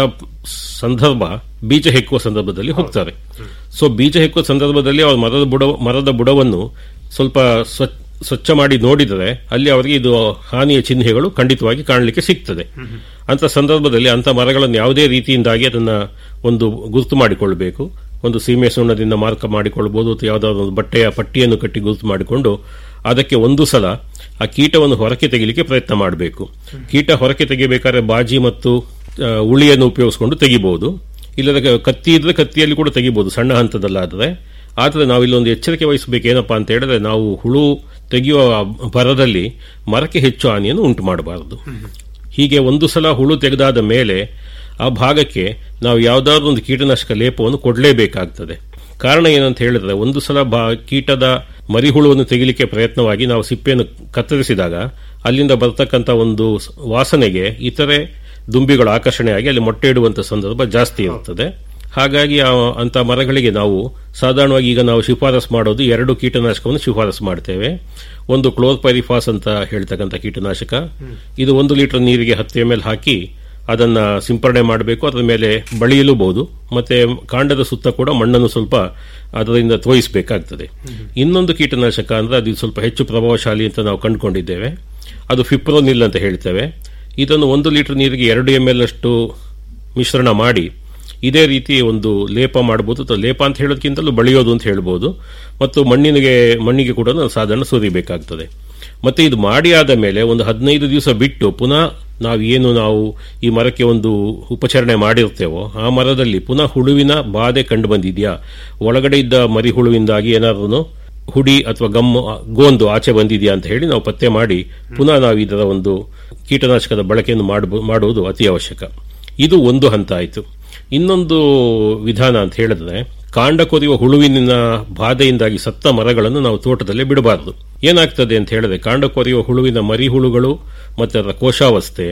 ಸಂದರ್ಭ ಬೀಜ ಹೆಕ್ಕುವ ಸಂದರ್ಭದಲ್ಲಿ ಹೋಗ್ತಾರೆ ಸೊ ಬೀಜ ಹೆಕ್ಕುವ ಸಂದರ್ಭದಲ್ಲಿ ಅವರು ಮರದ ಬುಡ ಮರದ ಬುಡವನ್ನು ಸ್ವಲ್ಪ ಸ್ವಚ್ಛ ಸ್ವಚ್ಛ ಮಾಡಿ ನೋಡಿದರೆ ಅಲ್ಲಿ ಅವರಿಗೆ ಇದು ಹಾನಿಯ ಚಿಹ್ನೆಗಳು ಖಂಡಿತವಾಗಿ ಕಾಣಲಿಕ್ಕೆ ಸಿಗ್ತದೆ ಅಂತ ಸಂದರ್ಭದಲ್ಲಿ ಅಂತ ಮರಗಳನ್ನು ಯಾವುದೇ ರೀತಿಯಿಂದಾಗಿ ಅದನ್ನ ಒಂದು ಗುರುತು ಮಾಡಿಕೊಳ್ಳಬೇಕು ಒಂದು ಸೀಮೆ ಸುಣ್ಣದಿಂದ ಮಾರ್ಕ ಮಾಡಿಕೊಳ್ಬಹುದು ಅಥವಾ ಯಾವುದಾದ್ರು ಒಂದು ಬಟ್ಟೆಯ ಪಟ್ಟಿಯನ್ನು ಕಟ್ಟಿ ಗುರುತು ಮಾಡಿಕೊಂಡು ಅದಕ್ಕೆ ಒಂದು ಸಲ ಆ ಕೀಟವನ್ನು ಹೊರಕ್ಕೆ ತೆಗಿಲಿಕ್ಕೆ ಪ್ರಯತ್ನ ಮಾಡಬೇಕು ಕೀಟ ಹೊರಕ್ಕೆ ತೆಗಿಬೇಕಾದ್ರೆ ಬಾಜಿ ಮತ್ತು ಆ, ಉಳಿಯನ್ನು ಉಪಯೋಗಿಸಿಕೊಂಡು ತೆಗಿಬಹುದು ಇಲ್ಲದ ಕತ್ತಿ ಇದ್ರೆ ಕತ್ತಿಯಲ್ಲಿ ಕೂಡ ತೆಗಿಬಹುದು ಸಣ್ಣ ಹಂತದಲ್ಲಾದರೆ ಆದರೆ ನಾವಿಲ್ಲೊಂದು ಎಚ್ಚರಿಕೆ ವಹಿಸಬೇಕು ಏನಪ್ಪಾ ಅಂತ ಹೇಳಿದ್ರೆ ನಾವು ಹುಳು ತೆಗೆಯುವ ಭರದಲ್ಲಿ ಮರಕ್ಕೆ ಹೆಚ್ಚು ಹಾನಿಯನ್ನು ಉಂಟು ಮಾಡಬಾರದು ಹೀಗೆ ಒಂದು ಸಲ ಹುಳು ತೆಗೆದಾದ ಮೇಲೆ ಆ ಭಾಗಕ್ಕೆ ನಾವು ಯಾವುದಾದ್ರೂ ಒಂದು ಕೀಟನಾಶಕ ಲೇಪವನ್ನು ಕೊಡಲೇಬೇಕಾಗ್ತದೆ ಕಾರಣ ಏನಂತ ಹೇಳಿದ್ರೆ ಒಂದು ಸಲ ಬಾ ಕೀಟದ ಮರಿಹುಳುವನ್ನು ತೆಗಿಲಿಕ್ಕೆ ಪ್ರಯತ್ನವಾಗಿ ನಾವು ಸಿಪ್ಪೆಯನ್ನು ಕತ್ತರಿಸಿದಾಗ ಅಲ್ಲಿಂದ ಬರ್ತಕ್ಕಂಥ ಒಂದು ಸ್- ವಾಸನೆಗೆ ಇತರೆ ದುಂಬಿಗಳು ಆಕರ್ಷಣೆಯಾಗಿ ಅಲ್ಲಿ ಮೊಟ್ಟೆ ಇಡುವಂತ ಸಂದರ್ಭ ಜಾಸ್ತಿ ಇರುತ್ತದೆ ಹಾಗಾಗಿ ಆ- ಅಂತ ಮರಗಳಿಗೆ ನಾವು ಸಾಧಾರಣವಾಗಿ ಈಗ ನಾವು ಶಿಫಾರಸ್ ಮಾಡೋದು ಎರಡು ಕೀಟನಾಶಕವನ್ನು ಶಿಫಾರಸ್ ಮಾಡ್ತೇವೆ ಒಂದು ಕ್ಲೋರ್ಪೈರಿಫಾಸ್ ಅಂತ ಹೇಳ್ತಕ್ಕಂಥ ಕೀಟನಾಶಕ ಇದು ಒಂದು ಲೀಟರ್ ನೀರಿಗೆ ಹತ್ತು ಎಂ ಎಲ್ ಹಾಕಿ ಅದನ್ನ ಸಿಂಪರಣೆ ಮಾಡಬೇಕು ಅದರ ಮೇಲೆ ಬಳಿಯಲೂಬಹುದು ಮತ್ತೆ ಕಾಂಡದ ಸುತ್ತ ಕೂಡ ಮಣ್ಣನ್ನು ಸ್ವಲ್ಪ ಅದರಿಂದ ತೋಯಿಸಬೇಕಾಗ್ತದೆ ಇನ್ನೊಂದು ಕೀಟನಾಶಕ ಅಂದ್ರೆ ಅದು ಸ್ವಲ್ಪ ಹೆಚ್ಚು ಪ್ರಭಾವಶಾಲಿ ಅಂತ ನಾವು ಕಂಡುಕೊಂಡಿದ್ದೇವೆ ಅದು ಫಿಪ್ರೋನಿಲ್ ಅಂತ ಹೇಳ್ತೇವೆ ಇದನ್ನು ಒಂದು ಲೀಟರ್ ನೀರಿಗೆ ಎರಡು ಎಂ ಎಲ್ ಅಷ್ಟು ಮಿಶ್ರಣ ಮಾಡಿ ಇದೇ ರೀತಿ ಒಂದು ಲೇಪ ಮಾಡಬಹುದು ಅಥವಾ ಲೇಪ ಅಂತ ಹೇಳೋದಕ್ಕಿಂತಲೂ ಬಳಿಯೋದು ಅಂತ ಹೇಳ್ಬೋದು ಮತ್ತು ಮಣ್ಣಿನಿಗೆ ಮಣ್ಣಿಗೆ ಕೂಡ ನಾವು ಸಾಧಾರಣ ಸುರಿಬೇಕಾಗ್ತದೆ ಮತ್ತೆ ಇದು ಮಾಡಿ ಆದ ಮೇಲೆ ಒಂದು ಹದಿನೈದು ದಿವಸ ಬಿಟ್ಟು ಪುನಃ ನಾವು ಏನು ನಾವು ಈ ಮರಕ್ಕೆ ಒಂದು ಉಪಚರಣೆ ಮಾಡಿರ್ತೇವೋ ಆ ಮರದಲ್ಲಿ ಪುನಃ ಹುಳುವಿನ ಬಾಧೆ ಕಂಡು ಬಂದಿದೆಯಾ ಒಳಗಡೆ ಇದ್ದ ಮರಿ ಹುಳುವಿಂದಾಗಿ ಏನಾದ್ರೂ ಹುಡಿ ಅಥವಾ ಗಮ್ಮು ಗೋಂದು ಆಚೆ ಬಂದಿದೆಯಾ ಅಂತ ಹೇಳಿ ನಾವು ಪತ್ತೆ ಮಾಡಿ ಪುನಃ ನಾವು ಇದರ ಒಂದು ಕೀಟನಾಶಕದ ಬಳಕೆಯನ್ನು ಮಾಡಬ- ಮಾಡುವುದು ಅತಿ ಅವಶ್ಯಕ ಇದು ಒಂದು ಹಂತ ಆಯಿತು ಇನ್ನೊಂದು ವಿಧಾನ ಅಂತ ಹೇಳಿದ್ರೆ ಕಾಂಡ ಕೊರೆಯುವ ಹುಳುವಿನ ಬಾಧೆಯಿಂದಾಗಿ ಸತ್ತ ಮರಗಳನ್ನು ನಾವು ತೋಟದಲ್ಲಿ ಬಿಡಬಾರದು ಏನಾಗ್ತದೆ ಅಂತ ಹೇಳಿದ್ರೆ ಕಾಂಡ ಕೊರೆಯುವ ಹುಳುವಿನ ಮರಿ ಹುಳುಗಳು ಮತ್ತು ಅದರ ಕೋಶಾವಸ್ಥೆ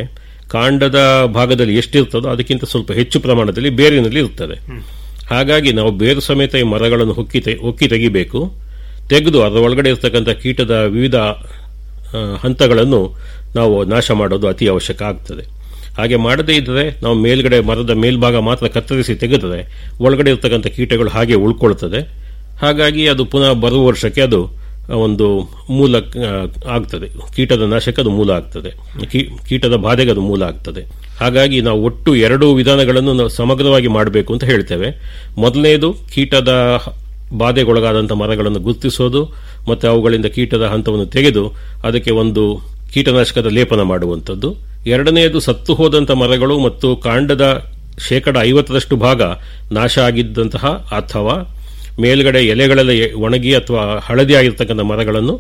ಕಾಂಡದ ಭಾಗದಲ್ಲಿ ಎಷ್ಟಿರ್ತದೋ ಅದಕ್ಕಿಂತ ಸ್ವಲ್ಪ ಹೆಚ್ಚು ಪ್ರಮಾಣದಲ್ಲಿ ಬೇರಿನಲ್ಲಿ ಇರ್ತದೆ ಹಾಗಾಗಿ ನಾವು ಬೇರು ಸಮೇತ ಈ ಮರಗಳನ್ನು ಹೊಕ್ಕಿ ತೆ- ಹೊಕ್ಕಿ ತೆಗಿಬೇಕು ತೆಗೆದು ಅದರ ಒಳಗಡೆ ಇರ್ತಕ್ಕಂಥ ಕೀಟದ ವಿವಿಧ ಆ, ಹಂತಗಳನ್ನು ನಾವು ನಾಶ ಮಾಡೋದು ಅತಿ ಅವಶ್ಯಕ ಆಗ್ತದೆ ಹಾಗೆ ಮಾಡದೇ ಇದ್ದರೆ ನಾವು ಮೇಲ್ಗಡೆ ಮರದ ಮೇಲ್ಭಾಗ ಮಾತ್ರ ಕತ್ತರಿಸಿ ತೆಗೆದರೆ ಒಳಗಡೆ ಇರ್ತಕ್ಕಂಥ ಕೀಟಗಳು ಹಾಗೆ ಉಳ್ಕೊಳ್ತದೆ ಹಾಗಾಗಿ ಅದು ಪುನಃ ಬರುವ ವರ್ಷಕ್ಕೆ ಅದು ಒಂದು ಮೂಲ ಆ, ಆಗ್ತದೆ ಕೀಟದ ನಾಶಕ್ಕೆ ಅದು ಮೂಲ ಆಗ್ತದೆ ಕೀ- ಕೀಟದ ಬಾಧೆಗೆ ಅದು ಮೂಲ ಆಗ್ತದೆ ಹಾಗಾಗಿ ನಾವು ಒಟ್ಟು ಎರಡು ವಿಧಾನಗಳನ್ನು ನಾವು ಸಮಗ್ರವಾಗಿ ಮಾಡಬೇಕು ಅಂತ ಹೇಳ್ತೇವೆ ಮೊದಲನೇದು ಕೀಟದ ಬಾಧೆಗೊಳಗಾದಂಥ ಮರಗಳನ್ನು ಗುರುತಿಸೋದು ಮತ್ತು ಅವುಗಳಿಂದ ಕೀಟದ ಹಂತವನ್ನು ತೆಗೆದು ಅದಕ್ಕೆ ಒಂದು ಕೀಟನಾಶಕದ ಲೇಪನ ಮಾಡುವಂಥದ್ದು ಎರಡನೆಯದು ಸತ್ತು ಹೋದಂಥ ಮರಗಳು ಮತ್ತು ಕಾಂಡದ ಶೇಕಡ ಐವತ್ತರಷ್ಟು ಭಾಗ ನಾಶ ಆಗಿದ್ದಂತಹ ಅಥವಾ ಮೇಲ್ಗಡೆ ಎಲೆಗಳೆಲ್ಲ ಎ- ಒಣಗಿ ಅಥವಾ ಹಳದಿ ಆಗಿರ್ತಕ್ಕಂಥ ಮರಗಳನ್ನು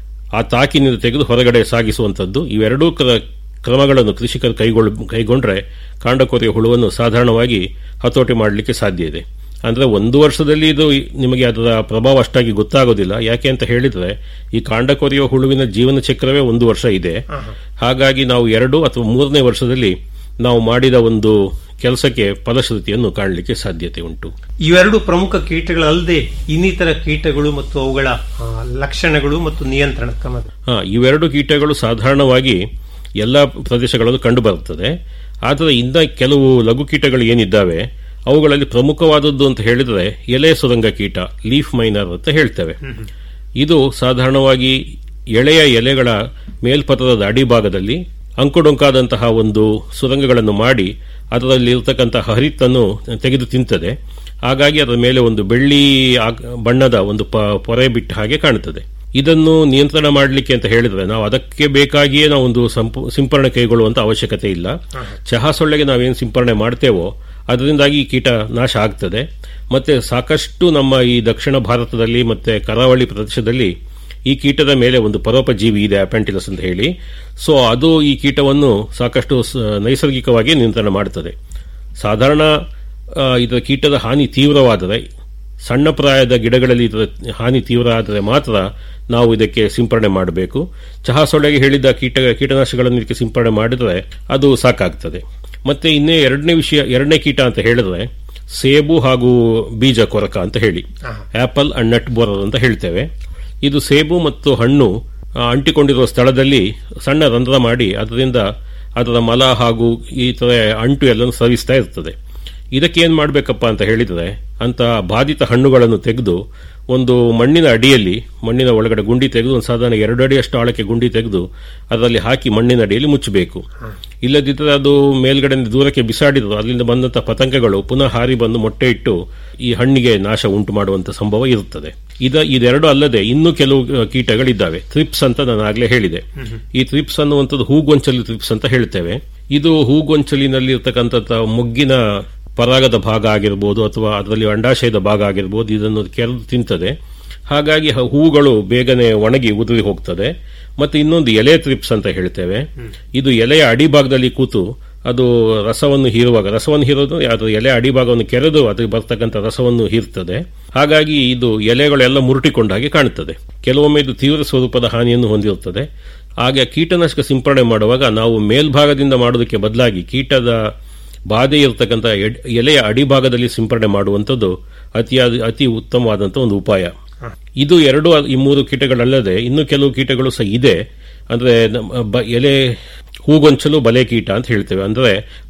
ಆ ತಾಕಿನಿಂದ ತೆಗೆದು ಹೊರಗಡೆ ಸಾಗಿಸುವಂಥದ್ದು ಇವೆರಡೂ ಕ್ರ- ಕ್ರಮಗಳನ್ನು ಕೃಷಿಕರು ಕೈಗೊಳ್ಳ ಕೈಗೊಂಡ್ರೆ ಕಾಂಡಕೋರಿಯ ಹುಳುವನ್ನು ಸಾಧಾರಣವಾಗಿ ಹತೋಟಿ ಮಾಡಲಿಕ್ಕೆ ಸಾಧ್ಯ ಇದೆ ಅಂದ್ರೆ ಒಂದು ವರ್ಷದಲ್ಲಿ ಇದು ನಿಮಗೆ ಅದರ ಪ್ರಭಾವ ಅಷ್ಟಾಗಿ ಗೊತ್ತಾಗೋದಿಲ್ಲ ಯಾಕೆ ಅಂತ ಹೇಳಿದ್ರೆ ಈ ಕಾಂಡಕೋರಿಯ ಹುಳುವಿನ ಜೀವನ ಚಕ್ರವೇ ಒಂದು ವರ್ಷ ಇದೆ ಹಾಗಾಗಿ ನಾವು ಎರಡು ಅಥವಾ ಮೂರನೇ ವರ್ಷದಲ್ಲಿ ನಾವು ಮಾಡಿದ ಒಂದು ಕೆಲಸಕ್ಕೆ ಫಲಶ್ರುತಿಯನ್ನು ಕಾಣಲಿಕ್ಕೆ ಸಾಧ್ಯತೆ ಉಂಟು ಇವೆರಡು ಪ್ರಮುಖ ಕೀಟಗಳಲ್ಲದೆ ಇನ್ನಿತರ ಕೀಟಗಳು ಮತ್ತು ಅವುಗಳ ಆ, ಲಕ್ಷಣಗಳು ಮತ್ತು ನಿಯಂತ್ರಣ ಕ್ರಮ ಹಾ ಇವೆರಡು ಕೀಟಗಳು ಸಾಧಾರಣವಾಗಿ ಎಲ್ಲ ಪ್ರದೇಶಗಳಲ್ಲೂ ಕಂಡುಬರುತ್ತದೆ ಆದರೆ ಇನ್ನ ಕೆಲವು ಲಘು ಕೀಟಗಳು ಏನಿದ್ದಾವೆ ಅವುಗಳಲ್ಲಿ ಪ್ರಮುಖವಾದದ್ದು ಅಂತ ಹೇಳಿದ್ರೆ ಎಲೆ ಸುರಂಗ ಕೀಟ ಲೀಫ್ ಮೈನರ್ ಅಂತ ಹೇಳ್ತೇವೆ ಇದು ಸಾಧಾರಣವಾಗಿ ಎಳೆಯ ಎಲೆಗಳ ಮೇಲ್ಪದರದ ಅಡಿಭಾಗದಲ್ಲಿ ಅಂಕುಡೊಂಕಾದಂತಹ ಒಂದು ಸುರಂಗಗಳನ್ನು ಮಾಡಿ ಅದರಲ್ಲಿ ಇರತಕ್ಕಂತಹ ಹರಿತನ್ನು ತೆಗೆದು ತಿಂತದೆ ಹಾಗಾಗಿ ಅದರ ಮೇಲೆ ಒಂದು ಬೆಳ್ಳಿ ಆಗ್- ಬಣ್ಣದ ಒಂದು ಪ- ಪೊರೆ ಬಿಟ್ಟ ಹಾಗೆ ಕಾಣುತ್ತದೆ ಇದನ್ನು ನಿಯಂತ್ರಣ ಮಾಡಲಿಕ್ಕೆ ಅಂತ ಹೇಳಿದ್ರೆ ನಾವು ಅದಕ್ಕೆ ಬೇಕಾಗಿಯೇ ನಾವು ಒಂದು ಸಂಪು- ಸಿಂಪರಣೆ ಕೈಗೊಳ್ಳುವಂತ ಅವಶ್ಯಕತೆ ಇಲ್ಲ ಚಹಾ ಸೊಳ್ಳೆಗೆ ನಾವೇನು ಸಿಂಪರಣೆ ಮಾಡ್ತೇವೋ ಅದರಿಂದಾಗಿ ಈ ಕೀಟ ನಾಶ ಆಗ್ತದೆ ಮತ್ತೆ ಸಾಕಷ್ಟು ನಮ್ಮ ಈ ದಕ್ಷಿಣ ಭಾರತದಲ್ಲಿ ಮತ್ತೆ ಕರಾವಳಿ ಪ್ರದೇಶದಲ್ಲಿ ಈ ಕೀಟದ ಮೇಲೆ ಒಂದು ಪರೋಪಜೀವಿ ಇದೆ ಅಪೆಂಟಿಲಸ್ ಅಂತ ಹೇಳಿ ಸೊ ಅದು ಈ ಕೀಟವನ್ನು ಸಾಕಷ್ಟು ಸ- ನೈಸರ್ಗಿಕವಾಗಿ ನಿಯಂತ್ರಣ ಮಾಡುತ್ತದೆ ಸಾಧಾರಣ ಆ, ಇದರ ಕೀಟದ ಹಾನಿ ತೀವ್ರವಾದರೆ ಸಣ್ಣ ಪ್ರಾಯದ ಗಿಡಗಳಲ್ಲಿ ಇದರ ಹಾನಿ ತೀವ್ರ ಆದರೆ ಮಾತ್ರ ನಾವು ಇದಕ್ಕೆ ಸಿಂಪರಣೆ ಮಾಡಬೇಕು ಚಹಾ ಸೊಳ್ಳೆಗೆ ಹೇಳಿದ ಕೀಟ ಕೀಟನಾಶಕಗಳನ್ನು ಇದಕ್ಕೆ ಸಿಂಪರಣೆ ಮಾಡಿದರೆ ಅದು ಸಾಕಾಗ್ತದೆ ಮತ್ತೆ ಇನ್ನೇ ಎರಡನೇ ವಿಷಯ ಎರಡನೇ ಕೀಟ ಅಂತ ಹೇಳಿದ್ರೆ ಸೇಬು ಹಾಗೂ ಬೀಜ ಕೊರಕ ಅಂತ ಹೇಳಿ ಆಪಲ್ ಅಂಡ್ ನಟ್ ಬೋರರ್ ಅಂತ ಹೇಳ್ತೇವೆ ಇದು ಸೇಬು ಮತ್ತು ಹಣ್ಣು ಆ, ಅಂಟಿಕೊಂಡಿರುವ ಸ್ಥಳದಲ್ಲಿ ಸಣ್ಣ ರಂಧ್ರ ಮಾಡಿ ಅದರಿಂದ ಅದರ ಮಲ ಹಾಗೂ ಈ ತರ ಅಂಟು ಎಲ್ಲನೂ ಸವಿಸ್ತಾ ಇರ್ತದೆ ಇದಕ್ಕೆ ಏನ್ ಮಾಡಬೇಕಪ್ಪ ಅಂತ ಹೇಳಿದ್ರೆ ಅಂತ ಬಾಧಿತ ಹಣ್ಣುಗಳನ್ನು ತೆಗೆದು ಒಂದು ಮಣ್ಣಿನ ಅಡಿಯಲ್ಲಿ ಮಣ್ಣಿನ ಒಳಗಡೆ ಗುಂಡಿ ತೆಗೆದು ಒಂದು ಸಾಧಾರಣ ಎರಡು ಅಡಿಯಷ್ಟು ಆಳಕ್ಕೆ ಗುಂಡಿ ತೆಗೆದು ಅದರಲ್ಲಿ ಹಾಕಿ ಮಣ್ಣಿನ ಅಡಿಯಲ್ಲಿ ಮುಚ್ಚಬೇಕು ಇಲ್ಲದಿದ್ದರೆ ಅದು ಮೇಲ್ಗಡೆ ದೂರಕ್ಕೆ ಬಿಸಾಡಿದ್ರು ಅಲ್ಲಿಂದ ಬಂದಂತ ಪತಂಗಗಳು ಪುನಃ ಹಾರಿ ಬಂದು ಮೊಟ್ಟೆ ಇಟ್ಟು ಈ ಹಣ್ಣಿಗೆ ನಾಶ ಉಂಟು ಮಾಡುವಂತ ಸಂಭವ ಇರುತ್ತದೆ ಇದ ಇದೆರಡು ಅಲ್ಲದೆ ಇನ್ನೂ ಕೆಲವು ಅಹ್, ಕೀಟಗಳಿದ್ದಾವೆ ಥ್ರಿಪ್ಸ್ ಅಂತ ನಾನು ಆಗ್ಲೇ ಹೇಳಿದೆ ಈ ಥ್ರಿಪ್ಸ್ ಅನ್ನುವಂಥದ್ದು ಹೂಗೊಂಚಲು ಥ್ರಿಪ್ಸ್ ಅಂತ ಹೇಳ್ತೇವೆ ಇದು ಹೂಗೊಂಚಲಿನಲ್ಲಿ ಇರ್ತಕ್ಕಂಥ ಮೊಗ್ಗಿನ ಪರಾಗದ ಭಾಗ ಆಗಿರ್ಬೋದು ಅಥವಾ ಅದರಲ್ಲಿ ಅಂಡಾಶಯದ ಭಾಗ ಆಗಿರ್ಬೋದು ಇದನ್ನು ಕೆರೆದು ತಿಂತದೆ ಹಾಗಾಗಿ ಹ- ಹೂಗಳು ಬೇಗನೆ ಒಣಗಿ ಉದುರಿ ಹೋಗ್ತದೆ ಮತ್ತೆ ಇನ್ನೊಂದು ಎಲೆ ಥ್ರಿಪ್ಸ್ ಅಂತ ಹೇಳ್ತೇವೆ ಇದು ಎಲೆಯ ಅಡಿಭಾಗದಲ್ಲಿ ಕೂತು ಅದು ರಸವನ್ನು ಹೀರುವಾಗ ರಸವನ್ನು ಹೀರೋದು ಅದು ಎಲೆ ಅಡಿಭಾಗವನ್ನು ಕೆರೆದು ಅದು ಬರ್ತಕ್ಕಂಥ ರಸವನ್ನು ಹೀರ್ತದೆ ಹಾಗಾಗಿ ಇದು ಎಲೆಗಳೆಲ್ಲ ಮುರುಟಿಕೊಂಡ ಹಾಗೆ ಕಾಣುತ್ತದೆ ಕೆಲವೊಮ್ಮೆ ಇದು ತೀವ್ರ ಸ್ವರೂಪದ ಹಾನಿಯನ್ನು ಹೊಂದಿರುತ್ತದೆ ಹಾಗೆ ಕೀಟನಾಶಕ ಸಿಂಪರಣೆ ಮಾಡುವಾಗ ನಾವು ಮೇಲ್ಭಾಗದಿಂದ ಮಾಡೋದಕ್ಕೆ ಬದಲಾಗಿ ಕೀಟದ ಬಾಧೆ ಇರತಕ್ಕಂಥ ಎಡ್- ಎಲೆಯ ಅಡಿಭಾಗದಲ್ಲಿ ಸಿಂಪರಣೆ ಮಾಡುವಂಥದ್ದು ಅತಿಯಾದ ಅತಿ ಉತ್ತಮವಾದಂಥ ಒಂದು ಉಪಾಯ ಇದು ಎರಡು ಈ ಮೂರು ಕೀಟಗಳಲ್ಲದೆ ಇನ್ನು ಕೆಲವು ಕೀಟಗಳು ಸಹ ಇದೆ ಅಂದ್ರೆ ನಮ್ಮ ಬ- ಎಲೆ ಹೂಗೊಂಚಲು ಬಲೆ ಕೀಟ ಅಂತ ಹೇಳ್ತೇವೆ ಅಂದ್ರೆ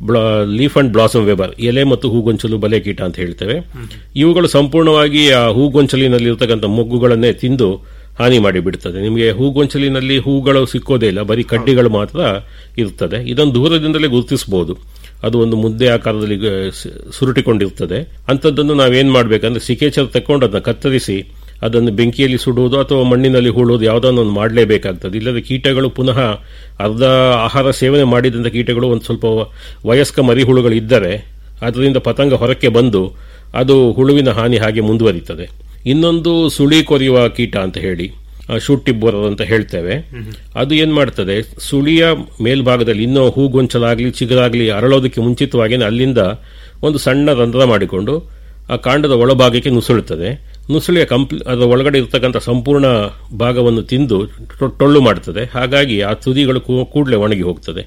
ಲೀಫ್ ಅಂಡ್ ಬ್ಲಾಸಮ್ ವೆಬರ್ ಎಲೆ ಮತ್ತು ಹೂಗೊಂಚಲು ಬಲೆ ಕೀಟ ಅಂತ ಹೇಳ್ತೇವೆ ಇವುಗಳು ಸಂಪೂರ್ಣವಾಗಿ ಆ ಹೂಗೊಂಚಲಿನಲ್ಲಿ ಇರತಕ್ಕಂಥ ಮೊಗ್ಗುಗಳನ್ನೇ ತಿಂದು ಹಾನಿ ಮಾಡಿಬಿಡ್ತದೆ ನಿಮಗೆ ಹೂಗೊಂಚಲಿನಲ್ಲಿ ಹೂಗಳು ಸಿಕ್ಕೋದೇ ಇಲ್ಲ ಬರೀ ಕಡ್ಡಿಗಳು ಮಾತ್ರ ಇರ್ತದೆ ಇದನ್ನು ದೂರದಿಂದಲೇ ಗುರುತಿಸಬಹುದು ಅದು ಒಂದು ಮುದ್ದೆ ಆಕಾರದಲ್ಲಿ ಗ- ಸ- ಸುರುಟಿಕೊಂಡಿರ್ತದೆ ಅಂಥದ್ದನ್ನು ನಾವೇನ್ ಮಾಡ್ಬೇಕಂದ್ರೆ ಸಿಕೇಚರ್ ತಕೊಂಡು ಅದನ್ನ ಕತ್ತರಿಸಿ ಅದನ್ನು ಬೆಂಕಿಯಲ್ಲಿ ಸುಡುವುದು ಅಥವಾ ಮಣ್ಣಿನಲ್ಲಿ ಹೂಳುವುದು ಯಾವುದನ್ನು ಒಂದು ಮಾಡಲೇಬೇಕಾಗ್ತದೆ ಇಲ್ಲದೆ ಕೀಟಗಳು ಪುನಃ ಅರ್ಧ ಆಹಾರ ಸೇವನೆ ಮಾಡಿದಂಥ ಕೀಟಗಳು ಒಂದು ಸ್ವಲ್ಪ ವಯಸ್ಕ ಮರಿಹುಳುಗಳು ಇದ್ದರೆ ಅದರಿಂದ ಪತಂಗ ಹೊರಕ್ಕೆ ಬಂದು ಅದು ಹುಳುವಿನ ಹಾನಿ ಹಾಗೆ ಮುಂದುವರಿತದೆ ಇನ್ನೊಂದು ಸುಳಿ ಕೊರೆಯುವ ಕೀಟ ಅಂತ ಹೇಳಿ ಶೂಟಿಬ್ಬರರ್ ಅಂತ ಹೇಳ್ತೇವೆ ಅದು ಏನ್ ಮಾಡ್ತದೆ ಸುಳಿಯ ಮೇಲ್ಭಾಗದಲ್ಲಿ ಇನ್ನೂ ಹೂಗೊಂಚಲಾಗ್ಲಿ ಚಿಗುರಾಗ್ಲಿ ಅರಳೋದಕ್ಕೆ ಮುಂಚಿತವಾಗಿ ಅಲ್ಲಿಂದ ಒಂದು ಸಣ್ಣ ರಂಧ್ರ ಮಾಡಿಕೊಂಡು ಆ ಕಾಂಡದ ಒಳಭಾಗಕ್ಕೆ ನುಸುಳುತ್ತದೆ ನುಸುಳಿಯ ಕಂಪ್ಲಿ ಅದರ ಒಳಗಡೆ ಇರತಕ್ಕಂಥ ಸಂಪೂರ್ಣ ಭಾಗವನ್ನು ತಿಂದು ಟೊ- ಟೊಳ್ಳು ಮಾಡ್ತದೆ ಹಾಗಾಗಿ ಆ ತುದಿಗಳು ಕೂ- ಕೂಡಲೇ ಒಣಗಿ ಹೋಗ್ತದೆ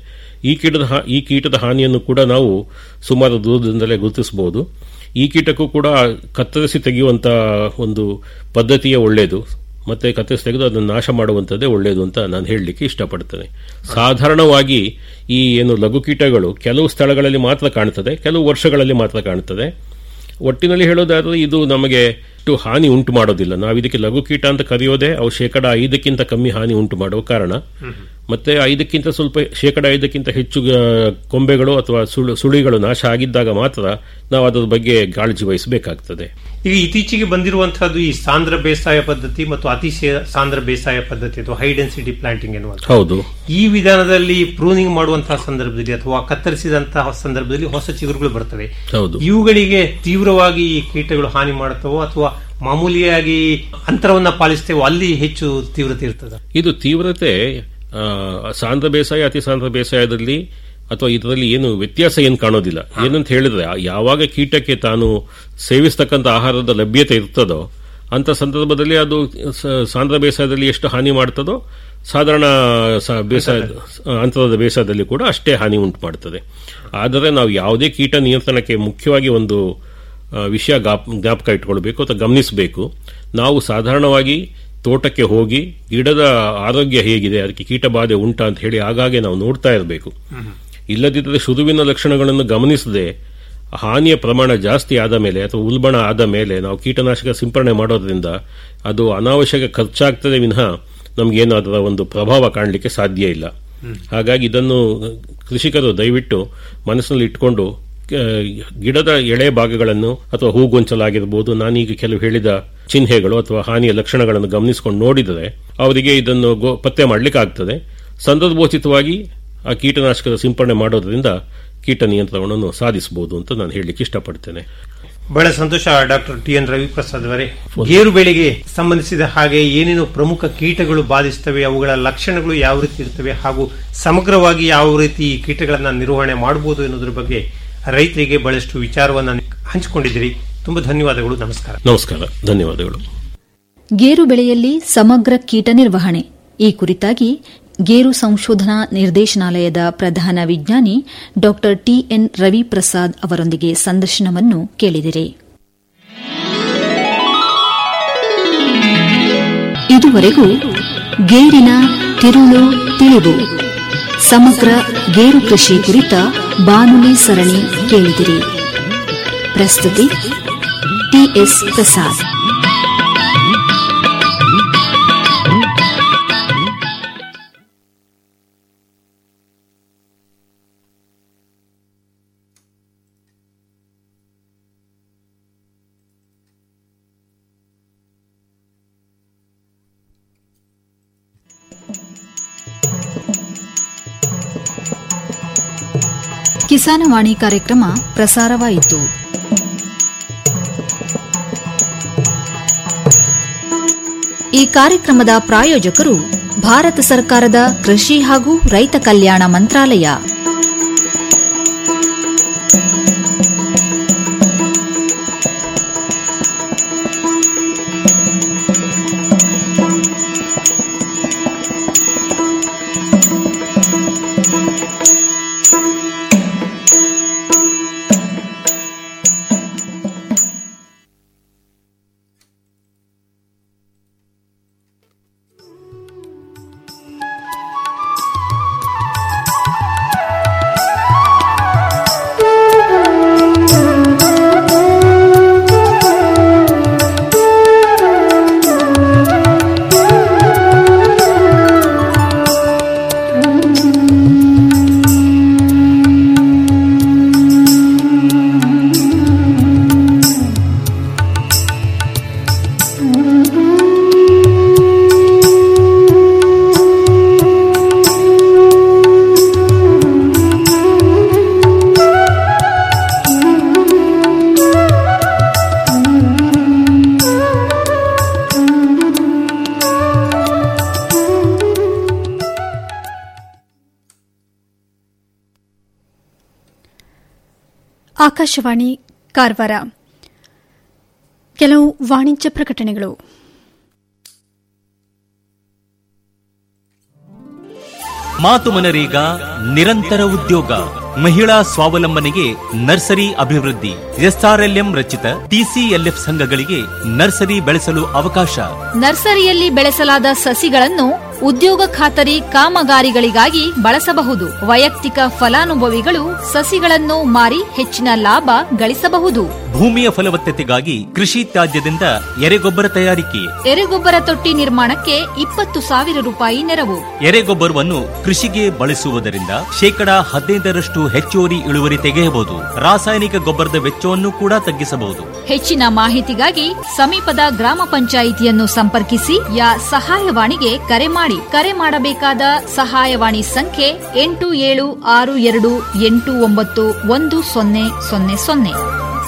ಈ ಕೀಟದ ಹಾ- ಈ ಕೀಟದ ಹಾನಿಯನ್ನು ಕೂಡ ನಾವು ಸುಮಾರು ದೂರದಿಂದಲೇ ಗುರುತಿಸಬಹುದು ಈ ಕೀಟಕ್ಕೂ ಕೂಡ ಕತ್ತರಿಸಿ ತೆಗೆಯುವಂತ ಒಂದು ಪದ್ಧತಿಯೇ ಒಳ್ಳೆಯದು ಮತ್ತೆ ಕತ್ತರಿಸಿ ತೆಗೆದು ಅದನ್ನು ನಾಶ ಮಾಡುವಂಥದ್ದೇ ಒಳ್ಳೆಯದು ಅಂತ ನಾನು ಹೇಳಲಿಕ್ಕೆ ಇಷ್ಟಪಡ್ತೇನೆ ಸಾಧಾರಣವಾಗಿ ಈ ಏನು ಲಘು ಕೀಟಗಳು ಕೆಲವು ಸ್ಥಳಗಳಲ್ಲಿ ಮಾತ್ರ ಕಾಣುತ್ತದೆ ಕೆಲವು ವರ್ಷಗಳಲ್ಲಿ ಮಾತ್ರ ಕಾಣುತ್ತದೆ ಒಟ್ಟಿನಲ್ಲಿ ಹೇಳೋದಾದ್ರೆ ಇದು ನಮಗೆ ಅಷ್ಟು ಹಾನಿ ಉಂಟು ಮಾಡೋದಿಲ್ಲ ನಾವು ಇದಕ್ಕೆ ಲಘು ಕೀಟ ಅಂತ ಕರೆಯೋದೇ ಅವು ಶೇಕಡ ಐದಕ್ಕಿಂತ ಕಮ್ಮಿ ಹಾನಿ ಉಂಟು ಮಾಡುವ ಕಾರಣ ಮತ್ತೆ ಐದಕ್ಕಿಂತ ಸ್ವಲ್ಪ ಶೇಕಡ ಐದಕ್ಕಿಂತ ಹೆಚ್ಚು ಆ, ಕೊಂಬೆಗಳು ಅಥವಾ ಸುಳು ಸುಳಿಗಳು ನಾಶ ಆಗಿದ್ದಾಗ ಮಾತ್ರ ನಾವು ಅದರ ಬಗ್ಗೆ ಕಾಳಜಿ ವಹಿಸಬೇಕಾಗ್ತದೆ ಈಗ ಇತ್ತೀಚೆಗೆ ಬಂದಿರುವಂತಹದ್ದು ಈ ಸಾಂದ್ರ ಬೇಸಾಯ ಪದ್ಧತಿ ಮತ್ತು ಅತಿಶಯ ಸಾಂದ್ರ ಬೇಸಾಯ ಪದ್ಧತಿ ಅಥವಾ ಹೈ ಡೆನ್ಸಿಟಿ ಪ್ಲಾಂಟಿಂಗ್ ಎನ್ನುವಂಥ ಹೌದು ಈ ವಿಧಾನದಲ್ಲಿ ಪ್ರೂನಿಂಗ್ ಮಾಡುವಂತಹ ಸಂದರ್ಭದಲ್ಲಿ ಅಥವಾ ಕತ್ತರಿಸಿದಂತಹ ಸಂದರ್ಭದಲ್ಲಿ ಹೊಸ ಚಿಗುರುಗಳು ಬರ್ತವೆ ಹೌದು ಇವುಗಳಿಗೆ ತೀವ್ರವಾಗಿ ಈ ಕೀಟಗಳು ಹಾನಿ ಮಾಡುತ್ತವೋ ಅಥವಾ ಮಾಮೂಲಿಯಾಗಿ ಅಂತರವನ್ನ ಪಾಲಿಸ್ತೇವೋ ಅಲ್ಲಿ ಹೆಚ್ಚು ತೀವ್ರತೆ ಇರ್ತದೆ ಇದು ತೀವ್ರತೆ ಆ, ಸಾಂದ್ರ ಬೇಸಾಯ ಅತಿ ಸಾಂದ್ರ ಬೇಸಾಯದಲ್ಲಿ ಅಥವಾ ಇದರಲ್ಲಿ ಏನು ವ್ಯತ್ಯಾಸ ಏನು ಕಾಣೋದಿಲ್ಲ ಏನಂತ ಹೇಳಿದ್ರೆ ಆ ಯಾವಾಗ ಕೀಟಕ್ಕೆ ತಾನು ಸೇವಿಸ್ತಕ್ಕಂಥ ಆಹಾರದ ಲಭ್ಯತೆ ಇರ್ತದೋ ಅಂತ ಸಂದರ್ಭದಲ್ಲಿ ಅದು ಸ- ಸಾಂದ್ರ ಬೇಸಾಯದಲ್ಲಿ ಎಷ್ಟು ಹಾನಿ ಮಾಡ್ತದೋ ಸಾಧಾರಣ ಸ- ಬೇಸಾಯ ಅಂತರದ ಬೇಸಾಯದಲ್ಲಿ ಕೂಡ ಅಷ್ಟೇ ಹಾನಿ ಉಂಟು ಮಾಡ್ತದೆ ಆದರೆ ನಾವು ಯಾವುದೇ ಕೀಟ ನಿಯಂತ್ರಣಕ್ಕೆ ಮುಖ್ಯವಾಗಿ ಒಂದು ಆ, ವಿಷಯ ಗಾಪ್- ಜ್ಞಾಪಕ ಇಟ್ಕೊಳ್ಬೇಕು ಅಥವಾ ಗಮನಿಸಬೇಕು ನಾವು ಸಾಧಾರಣವಾಗಿ ತೋಟಕ್ಕೆ ಹೋಗಿ ಗಿಡದ ಆರೋಗ್ಯ ಹೇಗಿದೆ ಅದಕ್ಕೆ ಕೀಟ ಬಾಧೆ ಉಂಟಾ ಅಂತ ಹೇಳಿ ಆಗಾಗ್ಗೆ ನಾವು ನೋಡ್ತಾ ಇರಬೇಕು ಇಲ್ಲದಿದ್ದರೆ ಶುರುವಿನ ಲಕ್ಷಣಗಳನ್ನು ಗಮನಿಸದೆ ಹಾನಿಯ ಪ್ರಮಾಣ ಜಾಸ್ತಿ ಆದ ಮೇಲೆ ಅಥವಾ ಉಲ್ಬಣ ಆದ ಮೇಲೆ ನಾವು ಕೀಟನಾಶಕ ಸಿಂಪರಣೆ ಮಾಡೋದ್ರಿಂದ ಅದು ಅನಾವಶ್ಯಕ ಖರ್ಚಾಗ್ತದೆ ವಿನಃ ನಮಗೇನು ಅದರ ಒಂದು ಪ್ರಭಾವ ಕಾಣಲಿಕ್ಕೆ ಸಾಧ್ಯ ಇಲ್ಲ ಹಾಗಾಗಿ ಇದನ್ನು ಕೃಷಿಕರು ದಯವಿಟ್ಟು ಮನಸ್ಸಿನಲ್ಲಿ ಇಟ್ಕೊಂಡು ಆ, ಗಿಡದ ಎಳೆ ಭಾಗಗಳನ್ನು ಅಥವಾ ಹೂಗೊಂಚಲಾಗಿರ್ಬೋದು ನಾನೀಗ ಕೆಲವು ಹೇಳಿದ ಚಿಹ್ನೆಗಳು ಅಥವಾ ಹಾನಿಯ ಲಕ್ಷಣಗಳನ್ನು ಗಮನಿಸಿಕೊಂಡು ನೋಡಿದರೆ ಅವರಿಗೆ ಇದನ್ನು ಗೋ- ಪತ್ತೆ ಮಾಡಲಿಕ್ಕೆ ಆಗ್ತದೆ ಸಂದರ್ಭೋಚಿತವಾಗಿ ಆ ಕೀಟನಾಶಕದ ಸಿಂಪರಣೆ ಮಾಡೋದ್ರಿಂದ ಕೀಟ ನಿಯಂತ್ರಣವನ್ನು ಸಾಧಿಸಬಹುದು ಅಂತ ನಾನು ಹೇಳಲಿಕ್ಕೆ ಇಷ್ಟಪಡ್ತೇನೆ ಬಹಳ ಸಂತೋಷ ಡಾಕ್ಟರ್ ಟಿ ಎನ್ ರವಿಪ್ರಸಾದ್ ಅವರೇ ಗೇರು ಬೆಳೆಗೆ ಸಂಬಂಧಿಸಿದ ಹಾಗೆ ಏನೇನು ಪ್ರಮುಖ ಕೀಟಗಳು ಬಾಧಿಸ್ತವೆ ಅವುಗಳ ಲಕ್ಷಣಗಳು ಯಾವ ರೀತಿ ಇರ್ತವೆ ಹಾಗೂ ಸಮಗ್ರವಾಗಿ ಯಾವ ರೀತಿ ಈ ಕೀಟಗಳನ್ನ ನಿರ್ವಹಣೆ ಮಾಡಬಹುದು ಎನ್ನುವುದರ ಬಗ್ಗೆ ರೈತರಿಗೆ ಬಹಳಷ್ಟು ವಿಚಾರವನ್ನು ಹಂಚಿಕೊಂಡಿದ್ದೀರಿ ತುಂಬಾ ಧನ್ಯವಾದಗಳು ನಮಸ್ಕಾರ ನಮಸ್ಕಾರ ಧನ್ಯವಾದಗಳು ಗೇರು ಬೆಳೆಯಲ್ಲಿ ಸಮಗ್ರ ಕೀಟ ನಿರ್ವಹಣೆ ಈ ಕುರಿತಾಗಿ ಗೇರು ಸಂಶೋಧನಾ ನಿರ್ದೇಶನಾಲಯದ ಪ್ರಧಾನ ವಿಜ್ಞಾನಿ ಡಾ ಟಿಎನ್ ರವಿಪ್ರಸಾದ್ ಅವರೊಂದಿಗೆ ಸಂದರ್ಶನವನ್ನು ಕೇಳಿದಿರಿ ಇದುವರೆಗೂ ಗೇರಿನ ತಿರುಳು ತಿಳಿವು ಸಮಗ್ರ ಗೇರು ಕೃಷಿ ಕುರಿತ ಬಾನುಲಿ ಸರಣಿ ಕೇಳಿದಿರಿ ಪ್ರಸ್ತುತಿ ಟಿಎಸ್ ಪ್ರಸಾದ್ ಕಿಸಾನವಾಣಿ ಕಾರ್ಯಕ್ರಮ ಪ್ರಸಾರವಾಯಿತು ಈ ಕಾರ್ಯಕ್ರಮದ ಪ್ರಾಯೋಜಕರು ಭಾರತ ಸರ್ಕಾರದ ಕೃಷಿ ಹಾಗೂ ರೈತ ಕಲ್ಯಾಣ ಮಂತ್ರಾಲಯ ಆಕಾಶವಾಣಿ ಕಾರವಾರ ಕೆಲವು ವಾಣಿಜ್ಯ ಪ್ರಕಟಣೆಗಳು ಮಾತು ಮನರೇಗಾ ನಿರಂತರ ಉದ್ಯೋಗ ಮಹಿಳಾ ಸ್ವಾವಲಂಬನೆಗೆ ನರ್ಸರಿ ಅಭಿವೃದ್ಧಿ ಎಸ್ಆರ್ಎಲ್ಎಂ ರಚಿತ ಟಿಸಿಎಲ್ಎಫ್ ಸಂಘಗಳಿಗೆ ನರ್ಸರಿ ಬೆಳೆಸಲು ಅವಕಾಶ ನರ್ಸರಿಯಲ್ಲಿ ಬೆಳೆಸಲಾದ ಸಸಿಗಳನ್ನು ಉದ್ಯೋಗ ಖಾತರಿ ಕಾಮಗಾರಿಗಳಿಗಾಗಿ ಬಳಸಬಹುದು ವೈಯಕ್ತಿಕ ಫಲಾನುಭವಿಗಳು ಸಸಿಗಳನ್ನು ಮಾರಿ ಹೆಚ್ಚಿನ ಲಾಭ ಗಳಿಸಬಹುದು ಭೂಮಿಯ ಫಲವತ್ತತೆಗಾಗಿ ಕೃಷಿ ತ್ಯಾಜ್ಯದಿಂದ ಎರೆಗೊಬ್ಬರ ತಯಾರಿಕೆ ಎರೆಗೊಬ್ಬರ ತೊಟ್ಟಿ ನಿರ್ಮಾಣಕ್ಕೆ ಇಪ್ಪತ್ತು ಸಾವಿರ ರೂಪಾಯಿ ನೆರವು ಎರೆಗೊಬ್ಬರವನ್ನು ಕೃಷಿಗೆ ಬಳಸುವುದರಿಂದ ಶೇಕಡಾ ಹದಿನೈದರಷ್ಟು ಹೆಚ್ಚುವರಿ ಇಳುವರಿ ತೆಗೆಯಬಹುದು ರಾಸಾಯನಿಕ ಗೊಬ್ಬರದ ವೆಚ್ಚವನ್ನು ಕೂಡ ತಗ್ಗಿಸಬಹುದು ಹೆಚ್ಚಿನ ಮಾಹಿತಿಗಾಗಿ ಸಮೀಪದ ಗ್ರಾಮ ಪಂಚಾಯಿತಿಯನ್ನು ಸಂಪರ್ಕಿಸಿ ಯಾ ಸಹಾಯವಾಣಿಗೆ ಕರೆ ಮಾಡಿ ಕರೆ ಮಾಡಬೇಕಾದ ಸಹಾಯವಾಣಿ ಸಂಖ್ಯೆ ಎಂಟು ಏಳು ಆರು ಎರಡು ಎಂಟು ಒಂಬತ್ತು ಒಂದು ಸೊನ್ನೆ ಸೊನ್ನೆ ಸೊನ್ನೆ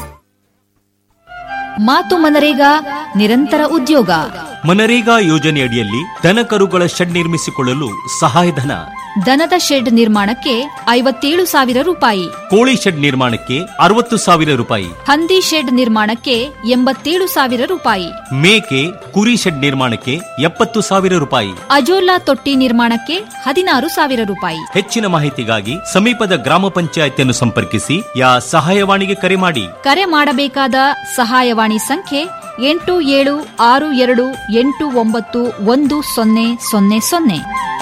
ಮಾತು ಮನರೇಗಾ ನಿರಂತರ ಉದ್ಯೋಗ ಮನರೇಗಾ ಯೋಜನೆಯಡಿಯಲ್ಲಿ ದನ ಕರುಗಳ ಶೆಡ್ ನಿರ್ಮಿಸಿಕೊಳ್ಳಲು ಸಹಾಯಧನ ದನದ ಶೆಡ್ ನಿರ್ಮಾಣಕ್ಕೆ ಐವತ್ತೇಳು ಸಾವಿರ ರೂಪಾಯಿ ಕೋಳಿ ಶೆಡ್ ನಿರ್ಮಾಣಕ್ಕೆ ಅರವತ್ತು ಸಾವಿರ ರೂಪಾಯಿ ಹಂದಿ ಶೆಡ್ ನಿರ್ಮಾಣಕ್ಕೆ ಎಂಬತ್ತೇಳು ಸಾವಿರ ರೂಪಾಯಿ ಮೇಕೆ ಕುರಿ ಶೆಡ್ ನಿರ್ಮಾಣಕ್ಕೆ ಎಪ್ಪತ್ತು ಸಾವಿರ ರೂಪಾಯಿ ಅಜೋಲಾ ತೊಟ್ಟಿ ನಿರ್ಮಾಣಕ್ಕೆ ಹದಿನಾರು ಸಾವಿರ ರೂಪಾಯಿ ಹೆಚ್ಚಿನ ಮಾಹಿತಿಗಾಗಿ ಸಮೀಪದ ಗ್ರಾಮ ಪಂಚಾಯತಿಯನ್ನು ಸಂಪರ್ಕಿಸಿ ಯಾ ಸಹಾಯವಾಣಿಗೆ ಕರೆ ಮಾಡಿ ಕರೆ ಮಾಡಬೇಕಾದ ಸಹಾಯವಾಣಿ ಸಂಖ್ಯೆ ಎಂಟು ಏಳು ಆರು ಎರಡು ಎಂಟು ಒಂಬತ್ತು ಒಂದು ಸೊನ್ನೆ ಸೊನ್ನೆ ಸೊನ್ನೆ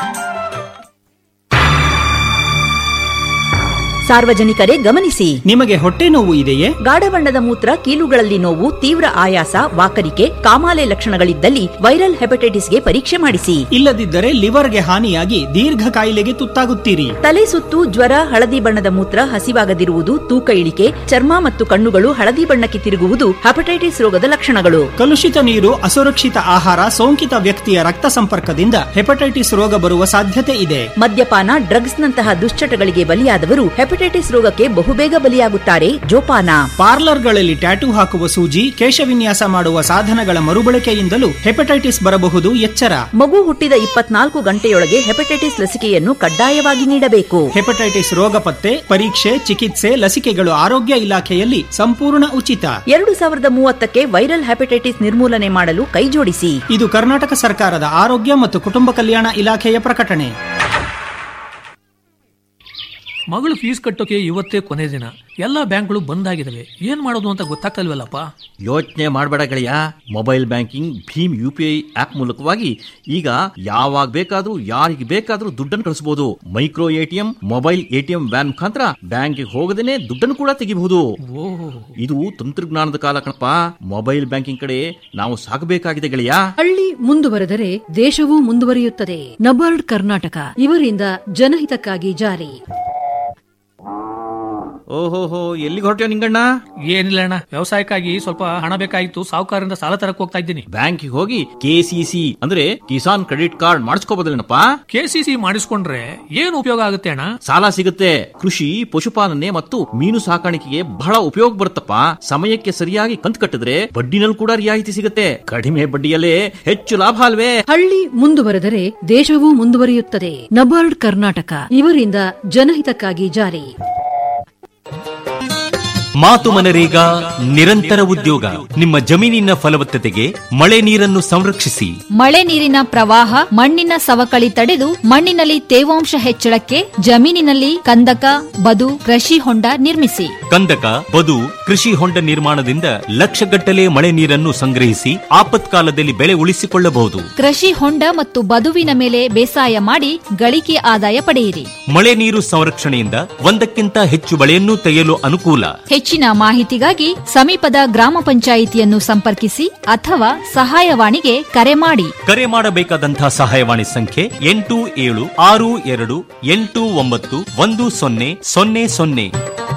ಸಾರ್ವಜನಿಕರೇ ಗಮನಿಸಿ ನಿಮಗೆ ಹೊಟ್ಟೆ ನೋವು ಇದೆಯೇ ಗಾಢ ಬಣ್ಣದ ಮೂತ್ರ ಕೀಲುಗಳಲ್ಲಿ ನೋವು ತೀವ್ರ ಆಯಾಸ ವಾಕರಿಕೆ ಕಾಮಾಲೆ ಲಕ್ಷಣಗಳಿದ್ದಲ್ಲಿ ವೈರಲ್ ಹೆಪಟೈಟಿಸ್ಗೆ ಪರೀಕ್ಷೆ ಮಾಡಿಸಿ ಇಲ್ಲದಿದ್ದರೆ ಲಿವರ್ಗೆ ಹಾನಿಯಾಗಿ ದೀರ್ಘ ಕಾಯಿಲೆಗೆ ತುತ್ತಾಗುತ್ತೀರಿ ತಲೆ ಸುತ್ತು ಜ್ವರ ಹಳದಿ ಬಣ್ಣದ ಮೂತ್ರ ಹಸಿವಾಗದಿರುವುದು ತೂಕ ಇಳಿಕೆ ಚರ್ಮ ಮತ್ತು ಕಣ್ಣುಗಳು ಹಳದಿ ಬಣ್ಣಕ್ಕೆ ತಿರುಗುವುದು ಹೆಪಟೈಟಿಸ್ ರೋಗದ ಲಕ್ಷಣಗಳು ಕಲುಷಿತ ನೀರು ಅಸುರಕ್ಷಿತ ಆಹಾರ ಸೋಂಕಿತ ವ್ಯಕ್ತಿಯ ರಕ್ತ ಸಂಪರ್ಕದಿಂದ ಹೆಪಟೈಟಿಸ್ ರೋಗ ಬರುವ ಸಾಧ್ಯತೆ ಇದೆ ಮದ್ಯಪಾನ ಡ್ರಗ್ಸ್ ನಂತಹ ದುಶ್ಚಟಗಳಿಗೆ ಬಲಿಯಾದವರು ಹೆಪಟೈಟಿಸ್ ರೋಗಕ್ಕೆ ಬಹುಬೇಗ ಬಲಿಯಾಗುತ್ತಾರೆ ಜೋಪಾನ ಪಾರ್ಲರ್ಗಳಲ್ಲಿ ಟ್ಯಾಟೂ ಹಾಕುವ ಸೂಜಿ ಕೇಶವಿನ್ಯಾಸ ಮಾಡುವ ಸಾಧನಗಳ ಮರುಬಳಕೆಯಿಂದಲೂ ಹೆಪಟೈಟಿಸ್ ಬರಬಹುದು ಎಚ್ಚರ ಮಗು ಹುಟ್ಟಿದ ಇಪ್ಪತ್ನಾಲ್ಕು ಗಂಟೆಯೊಳಗೆ ಹೆಪಟೈಟಿಸ್ ಲಸಿಕೆಯನ್ನು ಕಡ್ಡಾಯವಾಗಿ ನೀಡಬೇಕು ಹೆಪಟೈಟಿಸ್ ರೋಗ ಪತ್ತೆ ಪರೀಕ್ಷೆ ಚಿಕಿತ್ಸೆ ಲಸಿಕೆಗಳು ಆರೋಗ್ಯ ಇಲಾಖೆಯಲ್ಲಿ ಸಂಪೂರ್ಣ ಉಚಿತ ಎರಡು ಸಾವಿರದ ಮೂವತ್ತಕ್ಕೆ ವೈರಲ್ ಹೆಪಟೈಟಿಸ್ ನಿರ್ಮೂಲನೆ ಮಾಡಲು ಕೈಜೋಡಿಸಿ ಇದು ಕರ್ನಾಟಕ ಸರ್ಕಾರದ ಆರೋಗ್ಯ ಮತ್ತು ಕುಟುಂಬ ಕಲ್ಯಾಣ ಇಲಾಖೆಯ ಪ್ರಕಟಣೆ ಮಗಳು ಫೀಸ್ ಕಟ್ಟೋಕೆ ಇವತ್ತೇ ಕೊನೆ ದಿನ ಎಲ್ಲಾ ಬ್ಯಾಂಕ್ಗಳು ಬಂದ್ ಆಗಿದಾವೆ ಏನ್ ಮಾಡೋದು ಅಂತ ಗೊತ್ತಾಗ್ತಲ್ವಲ್ಲಪ್ಪ ಯೋಚನೆ ಮಾಡಬೇಡ ಗೆಳೆಯ mobile banking Bhim U P I app ಮೂಲಕವಾಗಿ ಈಗ ಯಾವಾಗ ಬೇಕಾದ್ರೂ ಯಾರಿಗೆ ಬೇಕಾದ್ರೂ ದುಡ್ಡನ್ನು ಕಳಿಸಬಹುದು micro ATM mobile ATM van ಮುಖಾಂತರ ಬ್ಯಾಂಕಿಗೆ ಹೋಗದೇನೆ ದುಡ್ಡನ್ನು ಕೂಡ ತೆಗಿಬಹುದು ಇದು ತಂತ್ರಜ್ಞಾನದ ಕಾಲ ಕಣಪ್ಪ ಮೊಬೈಲ್ ಬ್ಯಾಂಕಿಂಗ್ ಕಡೆ ನಾವು ಸಾಗಬೇಕಾಗಿದೆ ಗೆಳೆಯ ಹಳ್ಳಿ ಮುಂದುವರೆದರೆ ದೇಶವೂ ಮುಂದುವರಿಯುತ್ತದೆ ನಬಾರ್ಡ್ ಕರ್ನಾಟಕ ಇವರಿಂದ ಜನಹಿತಕ್ಕಾಗಿ ಜಾರಿ ಓಹೋಹೋ ಎಲ್ಲಿಗೆ ಹೊರಟ್ಯೋ ನಿಂಗಣ್ಣ ಏನಿಲ್ಲ ಅಣ್ಣ ವ್ಯವಸಾಯಕ್ಕಾಗಿ ಸ್ವಲ್ಪ ಹಣ ಬೇಕಾಗಿತ್ತು ಸಾಹುಕಾರರಿಂದ ಸಾಲ ತರಕ್ ಹೋಗ್ತಾ ಇದ್ದೀನಿ ಬ್ಯಾಂಕಿಗೆ ಹೋಗಿ ಕೆಸಿಸಿ ಅಂದ್ರೆ ಕಿಸಾನ್ ಕ್ರೆಡಿಟ್ ಕಾರ್ಡ್ ಮಾಡಿಸ್ಕೋಬೋದಲ್ಲೇನಪ್ಪ ಕೆಸಿಸಿ ಮಾಡಿಸ್ಕೊಂಡ್ರೆ ಏನ್ ಉಪಯೋಗ ಆಗುತ್ತೆ ಅಣ್ಣ ಸಾಲ ಸಿಗುತ್ತೆ ಕೃಷಿ ಪಶುಪಾಲನೆ ಮತ್ತು ಮೀನು ಸಾಕಾಣಿಕೆಗೆ ಬಹಳ ಉಪಯೋಗ ಬರುತ್ತಪ್ಪ ಸಮಯಕ್ಕೆ ಸರಿಯಾಗಿ ಕಂತು ಕಟ್ಟಿದ್ರೆ ಬಡ್ಡಿನಲ್ಲಿ ಕೂಡ ರಿಯಾಯಿತಿ ಸಿಗುತ್ತೆ ಕಡಿಮೆ ಬಡ್ಡಿಯಲ್ಲೇ ಹೆಚ್ಚು ಲಾಭ ಅಲ್ವೇ ಹಳ್ಳಿ ಮುಂದುವರೆದರೆ ದೇಶವೂ ಮುಂದುವರಿಯುತ್ತದೆ ನಬಾರ್ಡ್ ಕರ್ನಾಟಕ ಇವರಿಂದ ಜನಹಿತಕ್ಕಾಗಿ ಜಾರಿ ಮಾತು ಮನರೇಗಾ ನಿರಂತರ ಉದ್ಯೋಗ ನಿಮ್ಮ ಜಮೀನಿನ ಫಲವತ್ತತೆಗೆ ಮಳೆ ನೀರನ್ನು ಸಂರಕ್ಷಿಸಿ ಮಳೆ ನೀರಿನ ಪ್ರವಾಹ ಮಣ್ಣಿನ ಸವಕಳಿ ತಡೆದು ಮಣ್ಣಿನಲ್ಲಿ ತೇವಾಂಶ ಹೆಚ್ಚಳಕ್ಕೆ ಜಮೀನಿನಲ್ಲಿ ಕಂದಕ ಬದು ಕೃಷಿ ಹೊಂಡ ನಿರ್ಮಿಸಿ ಕಂದಕ ಬದು ಕೃಷಿ ಹೊಂಡ ನಿರ್ಮಾಣದಿಂದ ಲಕ್ಷಗಟ್ಟಲೆ ಮಳೆ ನೀರನ್ನು ಸಂಗ್ರಹಿಸಿ ಆಪತ್ಕಾಲದಲ್ಲಿ ಬೆಳೆ ಉಳಿಸಿಕೊಳ್ಳಬಹುದು ಕೃಷಿ ಹೊಂಡ ಮತ್ತು ಬದುವಿನ ಮೇಲೆ ಬೇಸಾಯ ಮಾಡಿ ಗಳಿಕೆ ಆದಾಯ ಪಡೆಯಿರಿ ಮಳೆ ನೀರು ಸಂರಕ್ಷಣೆಯಿಂದ ಒಂದಕ್ಕಿಂತ ಹೆಚ್ಚು ಬೆಳೆಯನ್ನು ತೆಗೆಯಲು ಅನುಕೂಲ ಹೆಚ್ಚಿನ ಮಾಹಿತಿಗಾಗಿ ಸಮೀಪದ ಗ್ರಾಮ ಪಂಚಾಯಿತಿಯನ್ನು ಸಂಪರ್ಕಿಸಿ ಅಥವಾ ಸಹಾಯವಾಣಿಗೆ ಕರೆ ಮಾಡಿ ಕರೆ ಮಾಡಬೇಕಾದಂತಹ ಸಹಾಯವಾಣಿ ಸಂಖ್ಯೆ ಎಂಟು ಏಳು ಆರು ಎರಡು ಎಂಟು ಒಂಬತ್ತು ಒಂದು ಸೊನ್ನೆ ಸೊನ್ನೆ ಸೊನ್ನೆ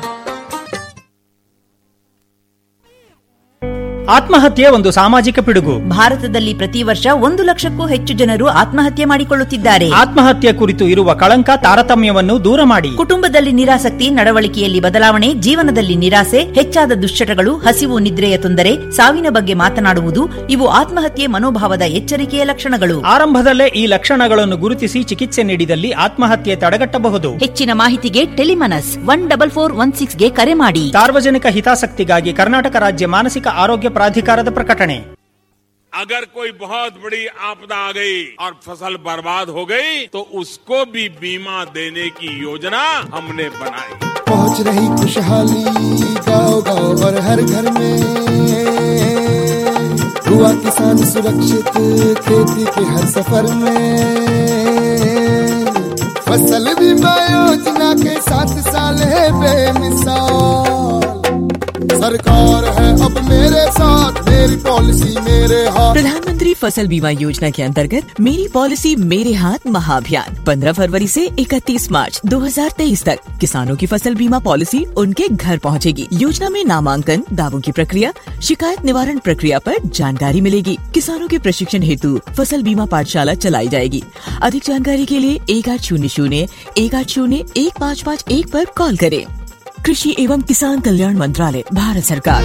ಆತ್ಮಹತ್ಯೆ ಒಂದು ಸಾಮಾಜಿಕ ಪಿಡುಗು ಭಾರತದಲ್ಲಿ ಪ್ರತಿ ವರ್ಷ ಒಂದು ಲಕ್ಷಕ್ಕೂ ಹೆಚ್ಚು ಜನರು ಆತ್ಮಹತ್ಯೆ ಮಾಡಿಕೊಳ್ಳುತ್ತಿದ್ದಾರೆ ಆತ್ಮಹತ್ಯೆ ಕುರಿತು ಇರುವ ಕಳಂಕ ತಾರತಮ್ಯವನ್ನು ದೂರ ಮಾಡಿ ಕುಟುಂಬದಲ್ಲಿ ನಿರಾಸಕ್ತಿ ನಡವಳಿಕೆಯಲ್ಲಿ ಬದಲಾವಣೆ ಜೀವನದಲ್ಲಿ ನಿರಾಸೆ ಹೆಚ್ಚಾದ ದುಶ್ಚಟಗಳು ಹಸಿವು ನಿದ್ರೆಯ ತೊಂದರೆ ಸಾವಿನ ಬಗ್ಗೆ ಮಾತನಾಡುವುದು ಇವು ಆತ್ಮಹತ್ಯೆ ಮನೋಭಾವದ ಎಚ್ಚರಿಕೆಯ ಲಕ್ಷಣಗಳು ಆರಂಭದಲ್ಲೇ ಈ ಲಕ್ಷಣಗಳನ್ನು ಗುರುತಿಸಿ ಚಿಕಿತ್ಸೆ ನೀಡಿದಲ್ಲಿ ಆತ್ಮಹತ್ಯೆ ತಡೆಗಟ್ಟಬಹುದು ಹೆಚ್ಚಿನ ಮಾಹಿತಿಗೆ Telemanas one double four one ಸಿಕ್ಸ್ಗೆ ಕರೆ ಮಾಡಿ ಸಾರ್ವಜನಿಕ ಹಿತಾಸಕ್ತಿಗಾಗಿ ಕರ್ನಾಟಕ ರಾಜ್ಯ ಮಾನಸಿಕ ಆರೋಗ್ಯ ಪ್ರಾಧಿಕಾರದ ಪ್ರಕಟಣೆ अगर कोई बहुत बड़ी आपदा आ गई और फसल बर्बाद हो गई तो उसको भी बीमा देने की योजना हमने बनाई पहुंच रही खुशहाली गांव गांव और हर घर में हुआ किसान सुरक्षित खेती के हर सफर में फसल बीमा योजना के साथ साल है बेमिसाल सरकार है अब मेरे साथ मेरी पॉलिसी मेरे हाथ प्रधानमंत्री फसल बीमा योजना के अंतर्गत मेरी पॉलिसी मेरे हाथ महाअभियान 15 फरवरी से 31 मार्च 2023 तक किसानों की फसल बीमा पॉलिसी उनके घर पहुंचेगी। योजना में नामांकन दावों की प्रक्रिया शिकायत निवारण प्रक्रिया पर जानकारी मिलेगी किसानों के प्रशिक्षण हेतु फसल बीमा पाठशाला चलाई जाएगी अधिक जानकारी के लिए एक आठ शून्य शून्य एक आठ शून्य एक पाँच पाँच एक आरोप कॉल करें कृषि एवं किसान कल्याण मंत्रालय भारत सरकार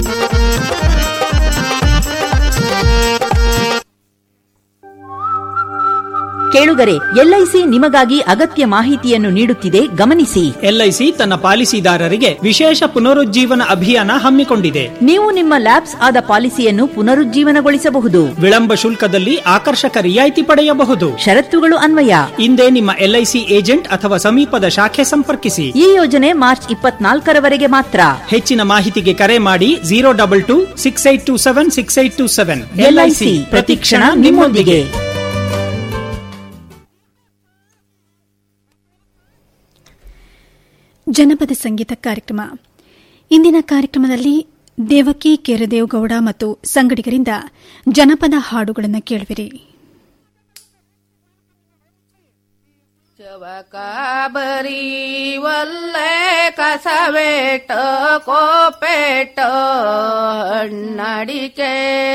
ಕೇಳುಗರೆ ಎಲ್ಐಸಿ ನಿಮಗಾಗಿ ಅಗತ್ಯ ಮಾಹಿತಿಯನ್ನು ನೀಡುತ್ತಿದೆ ಗಮನಿಸಿ ಎಲ್ಐಸಿ ತನ್ನ ಪಾಲಿಸಿದಾರರಿಗೆ ವಿಶೇಷ ಪುನರುಜ್ಜೀವನ ಅಭಿಯಾನ ಹಮ್ಮಿಕೊಂಡಿದೆ ನೀವು ನಿಮ್ಮ ಲ್ಯಾಬ್ಸ್ ಆದ ಪಾಲಿಸಿಯನ್ನು ಪುನರುಜ್ಜೀವನಗೊಳಿಸಬಹುದು ವಿಳಂಬ ಶುಲ್ಕದಲ್ಲಿ ಆಕರ್ಷಕ ರಿಯಾಯಿತಿ ಪಡೆಯಬಹುದು ಷರತ್ತುಗಳು ಅನ್ವಯ ಹಿಂದೆ ನಿಮ್ಮ ಎಲ್ಐಸಿ ಏಜೆಂಟ್ ಅಥವಾ ಸಮೀಪದ ಶಾಖೆ ಸಂಪರ್ಕಿಸಿ ಈ ಯೋಜನೆ ಮಾರ್ಚ್ ಇಪ್ಪತ್ನಾಲ್ಕರವರೆಗೆ ಮಾತ್ರ ಹೆಚ್ಚಿನ ಮಾಹಿತಿಗೆ ಕರೆ ಮಾಡಿ zero double two six eight two seven six eight two seven LIC ಪ್ರತಿಕ್ಷಣ ನಿಮ್ಮೊಂದಿಗೆ ಜನಪದ ಸಂಗೀತ ಕಾರ್ಯಕ್ರಮ ಇಂದಿನ ಕಾರ್ಯಕ್ರಮದಲ್ಲಿ ದೇವಕಿ ಕೇರದೇವಗೌಡ ಮತ್ತು ಸಂಗಡಿಗರಿಂದ ಜನಪದ ಹಾಡುಗಳನ್ನು ಕೇಳುವಿರಿ ಬರಿ ಒಲ್ಲೆ ಕಸವೇಟ ಕೋಪೇಟ ಹಣ್ಣಡಿಕೆ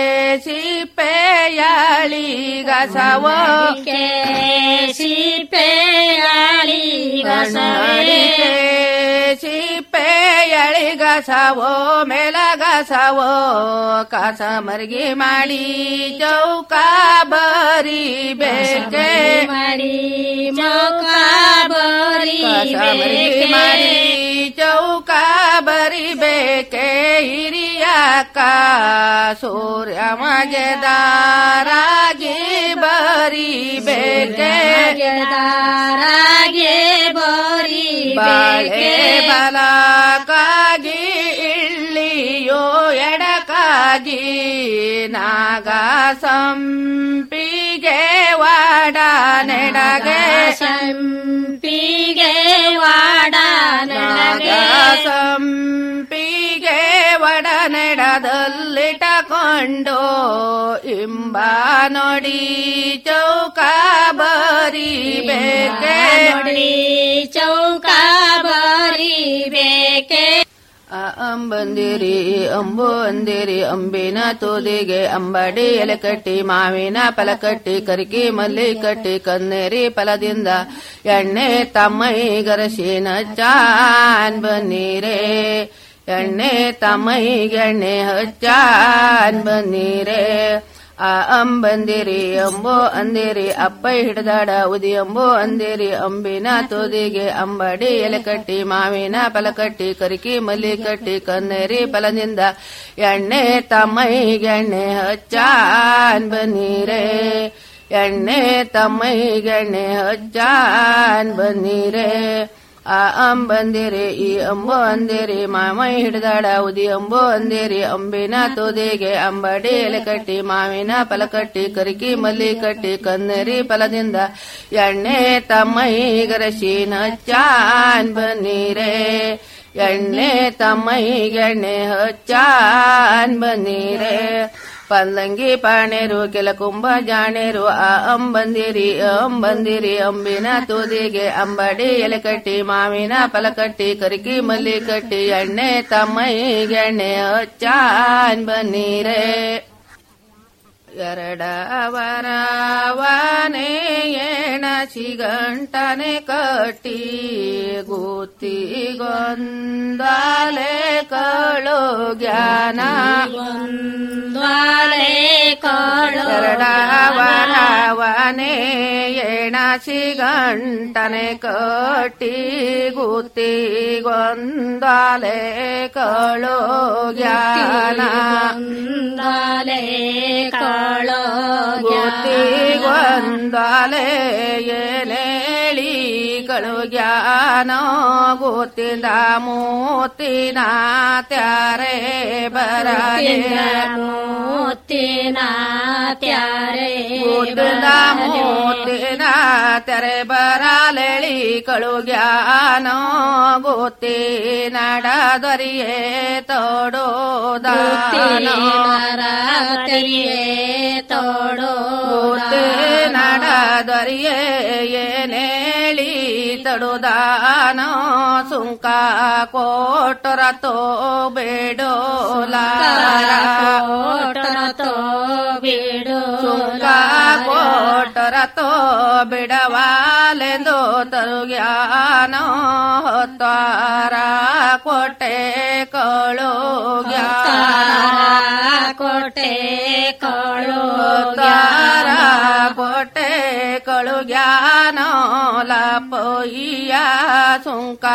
ಸಿಪೆಯಾಳಿ ಗಸವ ಸಿಪೆಯಾಳಿ ಹಣ್ಣಡಿಕೆ ಸಿಪೆಯಾಳಿ ಗಸವೋ ಮೇಲ ಗಸವೋ ಕಸ ಮರ್ಗಿ ಮಾಡಿ ಚೌಕ ಬರಿ ಬೇಕೆ ಮಾಡಿ ಚೌಕಾ ಬರಿ ಕಸಮರಿ ಮಾಡಿ ಚೌಕ ಬರಿ ಬೇಕೆ ಹಿರಿಯಕ್ಕ ಸೂರ್ಯ ಮಗೆ ದಾರಾಗಿ ಬರಿ ಬೇಕೆ ದಾರಾಗೆ ಬರಿ ಬಾಳೆ ಬಲಕಾಗಿ ಇಳ್ಳಿಯೋ ಎಡಕಾಗಿ ನಾಗ ಸಂಪಿಗೆ ವಾಡ ನೆಡಗೆ ಸಂಪಿಗೆ ವಾಡ ನಾಗ ಸಂಪಿಗೆ ವಡ ನೆಡದಲ್ಲಿಟಕೊಂಡು ಇಂಬ ನೋಡಿ ಚೌಕ ಬರಿ ಬೇಕೆ ನೋಡಿ ಚೌಕಾ ಬರಿ ಬೇಕೆ ಅಂಬಂದಿರಿ ಅಂಬು ಅಂದಿರಿ ಅಂಬಿನ ತೋದಿಗೆ ಅಂಬಡಿ ಎಲೆ ಕಟ್ಟಿ ಮಾವಿನ ಫಲ ಕಟ್ಟಿ ಕರಿಕಿ ಮಲ್ಲಿ ಕಟ್ಟಿ ಕನ್ನೇರಿ ಫಲದಿಂದ ಎಣ್ಣೆ ತಮ್ಮೈಗರಸಿನ ಚಾನ್ ಬನ್ನೀರೇ ಎಣ್ಣೆ ತಮ್ಮೈಗೆಣ್ಣೆ ಹಚ್ಚಾನ್ ಬನ್ನೀರೇ ಆ ಅಂಬಂದಿರಿ ಅಂಬೋ ಅಂದಿರಿ ಅಪ್ಪೈ ಹಿಡ್ದಾಡ ಉದಿ ಅಂಬೋ ಅಂದಿರಿ ಅಂಬಿನ ತೋದಿಗೆ ಅಂಬಡಿ ಎಲೆ ಕಟ್ಟಿ ಮಾವಿನ ಫಲ ಕಟ್ಟಿ ಕರಿಕಿ ಮಲ್ಲಿ ಕಟ್ಟಿ ಕನ್ನೇರಿ ಫಲದಿಂದ ಎಣ್ಣೆ ತಮ್ಮೈಗೆಣ್ಣೆ ಹಚ್ಚಾನ್ ಬನ್ನೀರೇ ಎಣ್ಣೆ ತಮ್ಮೈಗೆಣ್ಣೆ ಹಚ್ಚಾನ್ ಬನ್ನೀರೇ ಆ ಅಂಬಂದಿರಿ ಈ ಅಂಬೋ ಅಂದಿರಿ ಮಾಮೈ ಹಿಡ್ದಾಡ ಉದಿ ಅಂಬೋ ಅಂದಿರಿ ಅಂಬಿನ ತೋದಿಗೆ ಅಂಬಡಿ ಎಲೆ ಕಟ್ಟಿ ಮಾವಿನ ಫಲ ಕಟ್ಟಿ ಕರಿಕಿ ಮಲ್ಲಿ ಕಟ್ಟಿ ಕನ್ನರಿ ಫಲದಿಂದ ಎಣ್ಣೆ ತಮ್ಮೈಗರಸಿನ ಚಾನ್ ಬನ್ನೀರೇ ಎಣ್ಣೆ ತಮ್ಮೈಗೆಣ್ಣೆ ಹಚ್ಚಾನ್ ಬನ್ನೀರೇ ಪಲ್ಲಂಗಿ ಪಾಣೆರು ಕೆಲ ಕುಂಭ ಜಾಣೆರು ಆ ಅಂಬಂದಿರಿ ಅಂಬಂದಿರಿ ಅಂಬಿನ ತೂದಿಗೆ ಅಂಬಡಿ ಎಲೆ ಕಟ್ಟಿ ಮಾವಿನ ಫಲ ಕಟ್ಟಿ ಕರಿಕಿ ಮಲ್ಲಿ ಕಟ್ಟಿ ಎಣ್ಣೆ ತಮ್ಮೈಗೆಣ್ಣೆ ಹಚ್ಚಾನ್ ಬನ್ನೀರೇ ಎರಡವರವನೇ ಏಣ ಸಿಗಂಟನೆ ಕಟ್ಟಿ ಗುತ್ತಿಗೊಂದಲೆ ಕಟ್ಟಿ ಕಳು ಜ್ಞಾನ ದ್ವಾಲೆ ಕಳು ಎರಡವನವನೇ ಎಣಸಿ ಗಂಟನೆ ಕಟ್ಟಿ ಗುತ್ತಿ ಗೊಂದಲೆ ಕಳು ಜ್ಞಾನ ದ್ವಾಲೆ ಕಳು ಗುತ್ತಿ ಗೊಂದಲೆ ಏನೇಳಿ ಕಳು ಜ್ಞಾನ ಗೊತ್ತಿಂದ ಮೂತಿನ ತ್ಯಾರೆ ಬರಲೆ ಮೂತಿನ ತ್ಯಾರೆ ಗೊತ್ತಿಂದ ಮೂತಿನ ತ್ಯಾರೆ ಬರಲೆಳಿ ಕಳು ಜ್ಞಾನ ಗೊತ್ತಿ ನಡದರಿಯೇ ತೋಡೋದಾನ ತೆರಿಯೇ ತೋಡು ಗೊತ್ತಿ ನಡದರಿಯೇ ಏನೇಳಿ ತಡುದಾನ ಸುಂಕ ಕೋಟರ ತೋ ಬೇಡೋಲಾರ ತೋ ಬಿಡು ಸುಂಕ ಕೋಟರ ತೋ ಬಿಡವಾಲೆಂದು ತರುಗ್ಯಾನ ಹೊತ್ತಾರ ಕೋಟೆ ಕಳು ಕೋಟೆ ಕಳು ತಾರ ಕೋಟೆ ಕಳು ಜ್ಞಾನ ಲಪೊಯ್ಯ ಸುಂಕ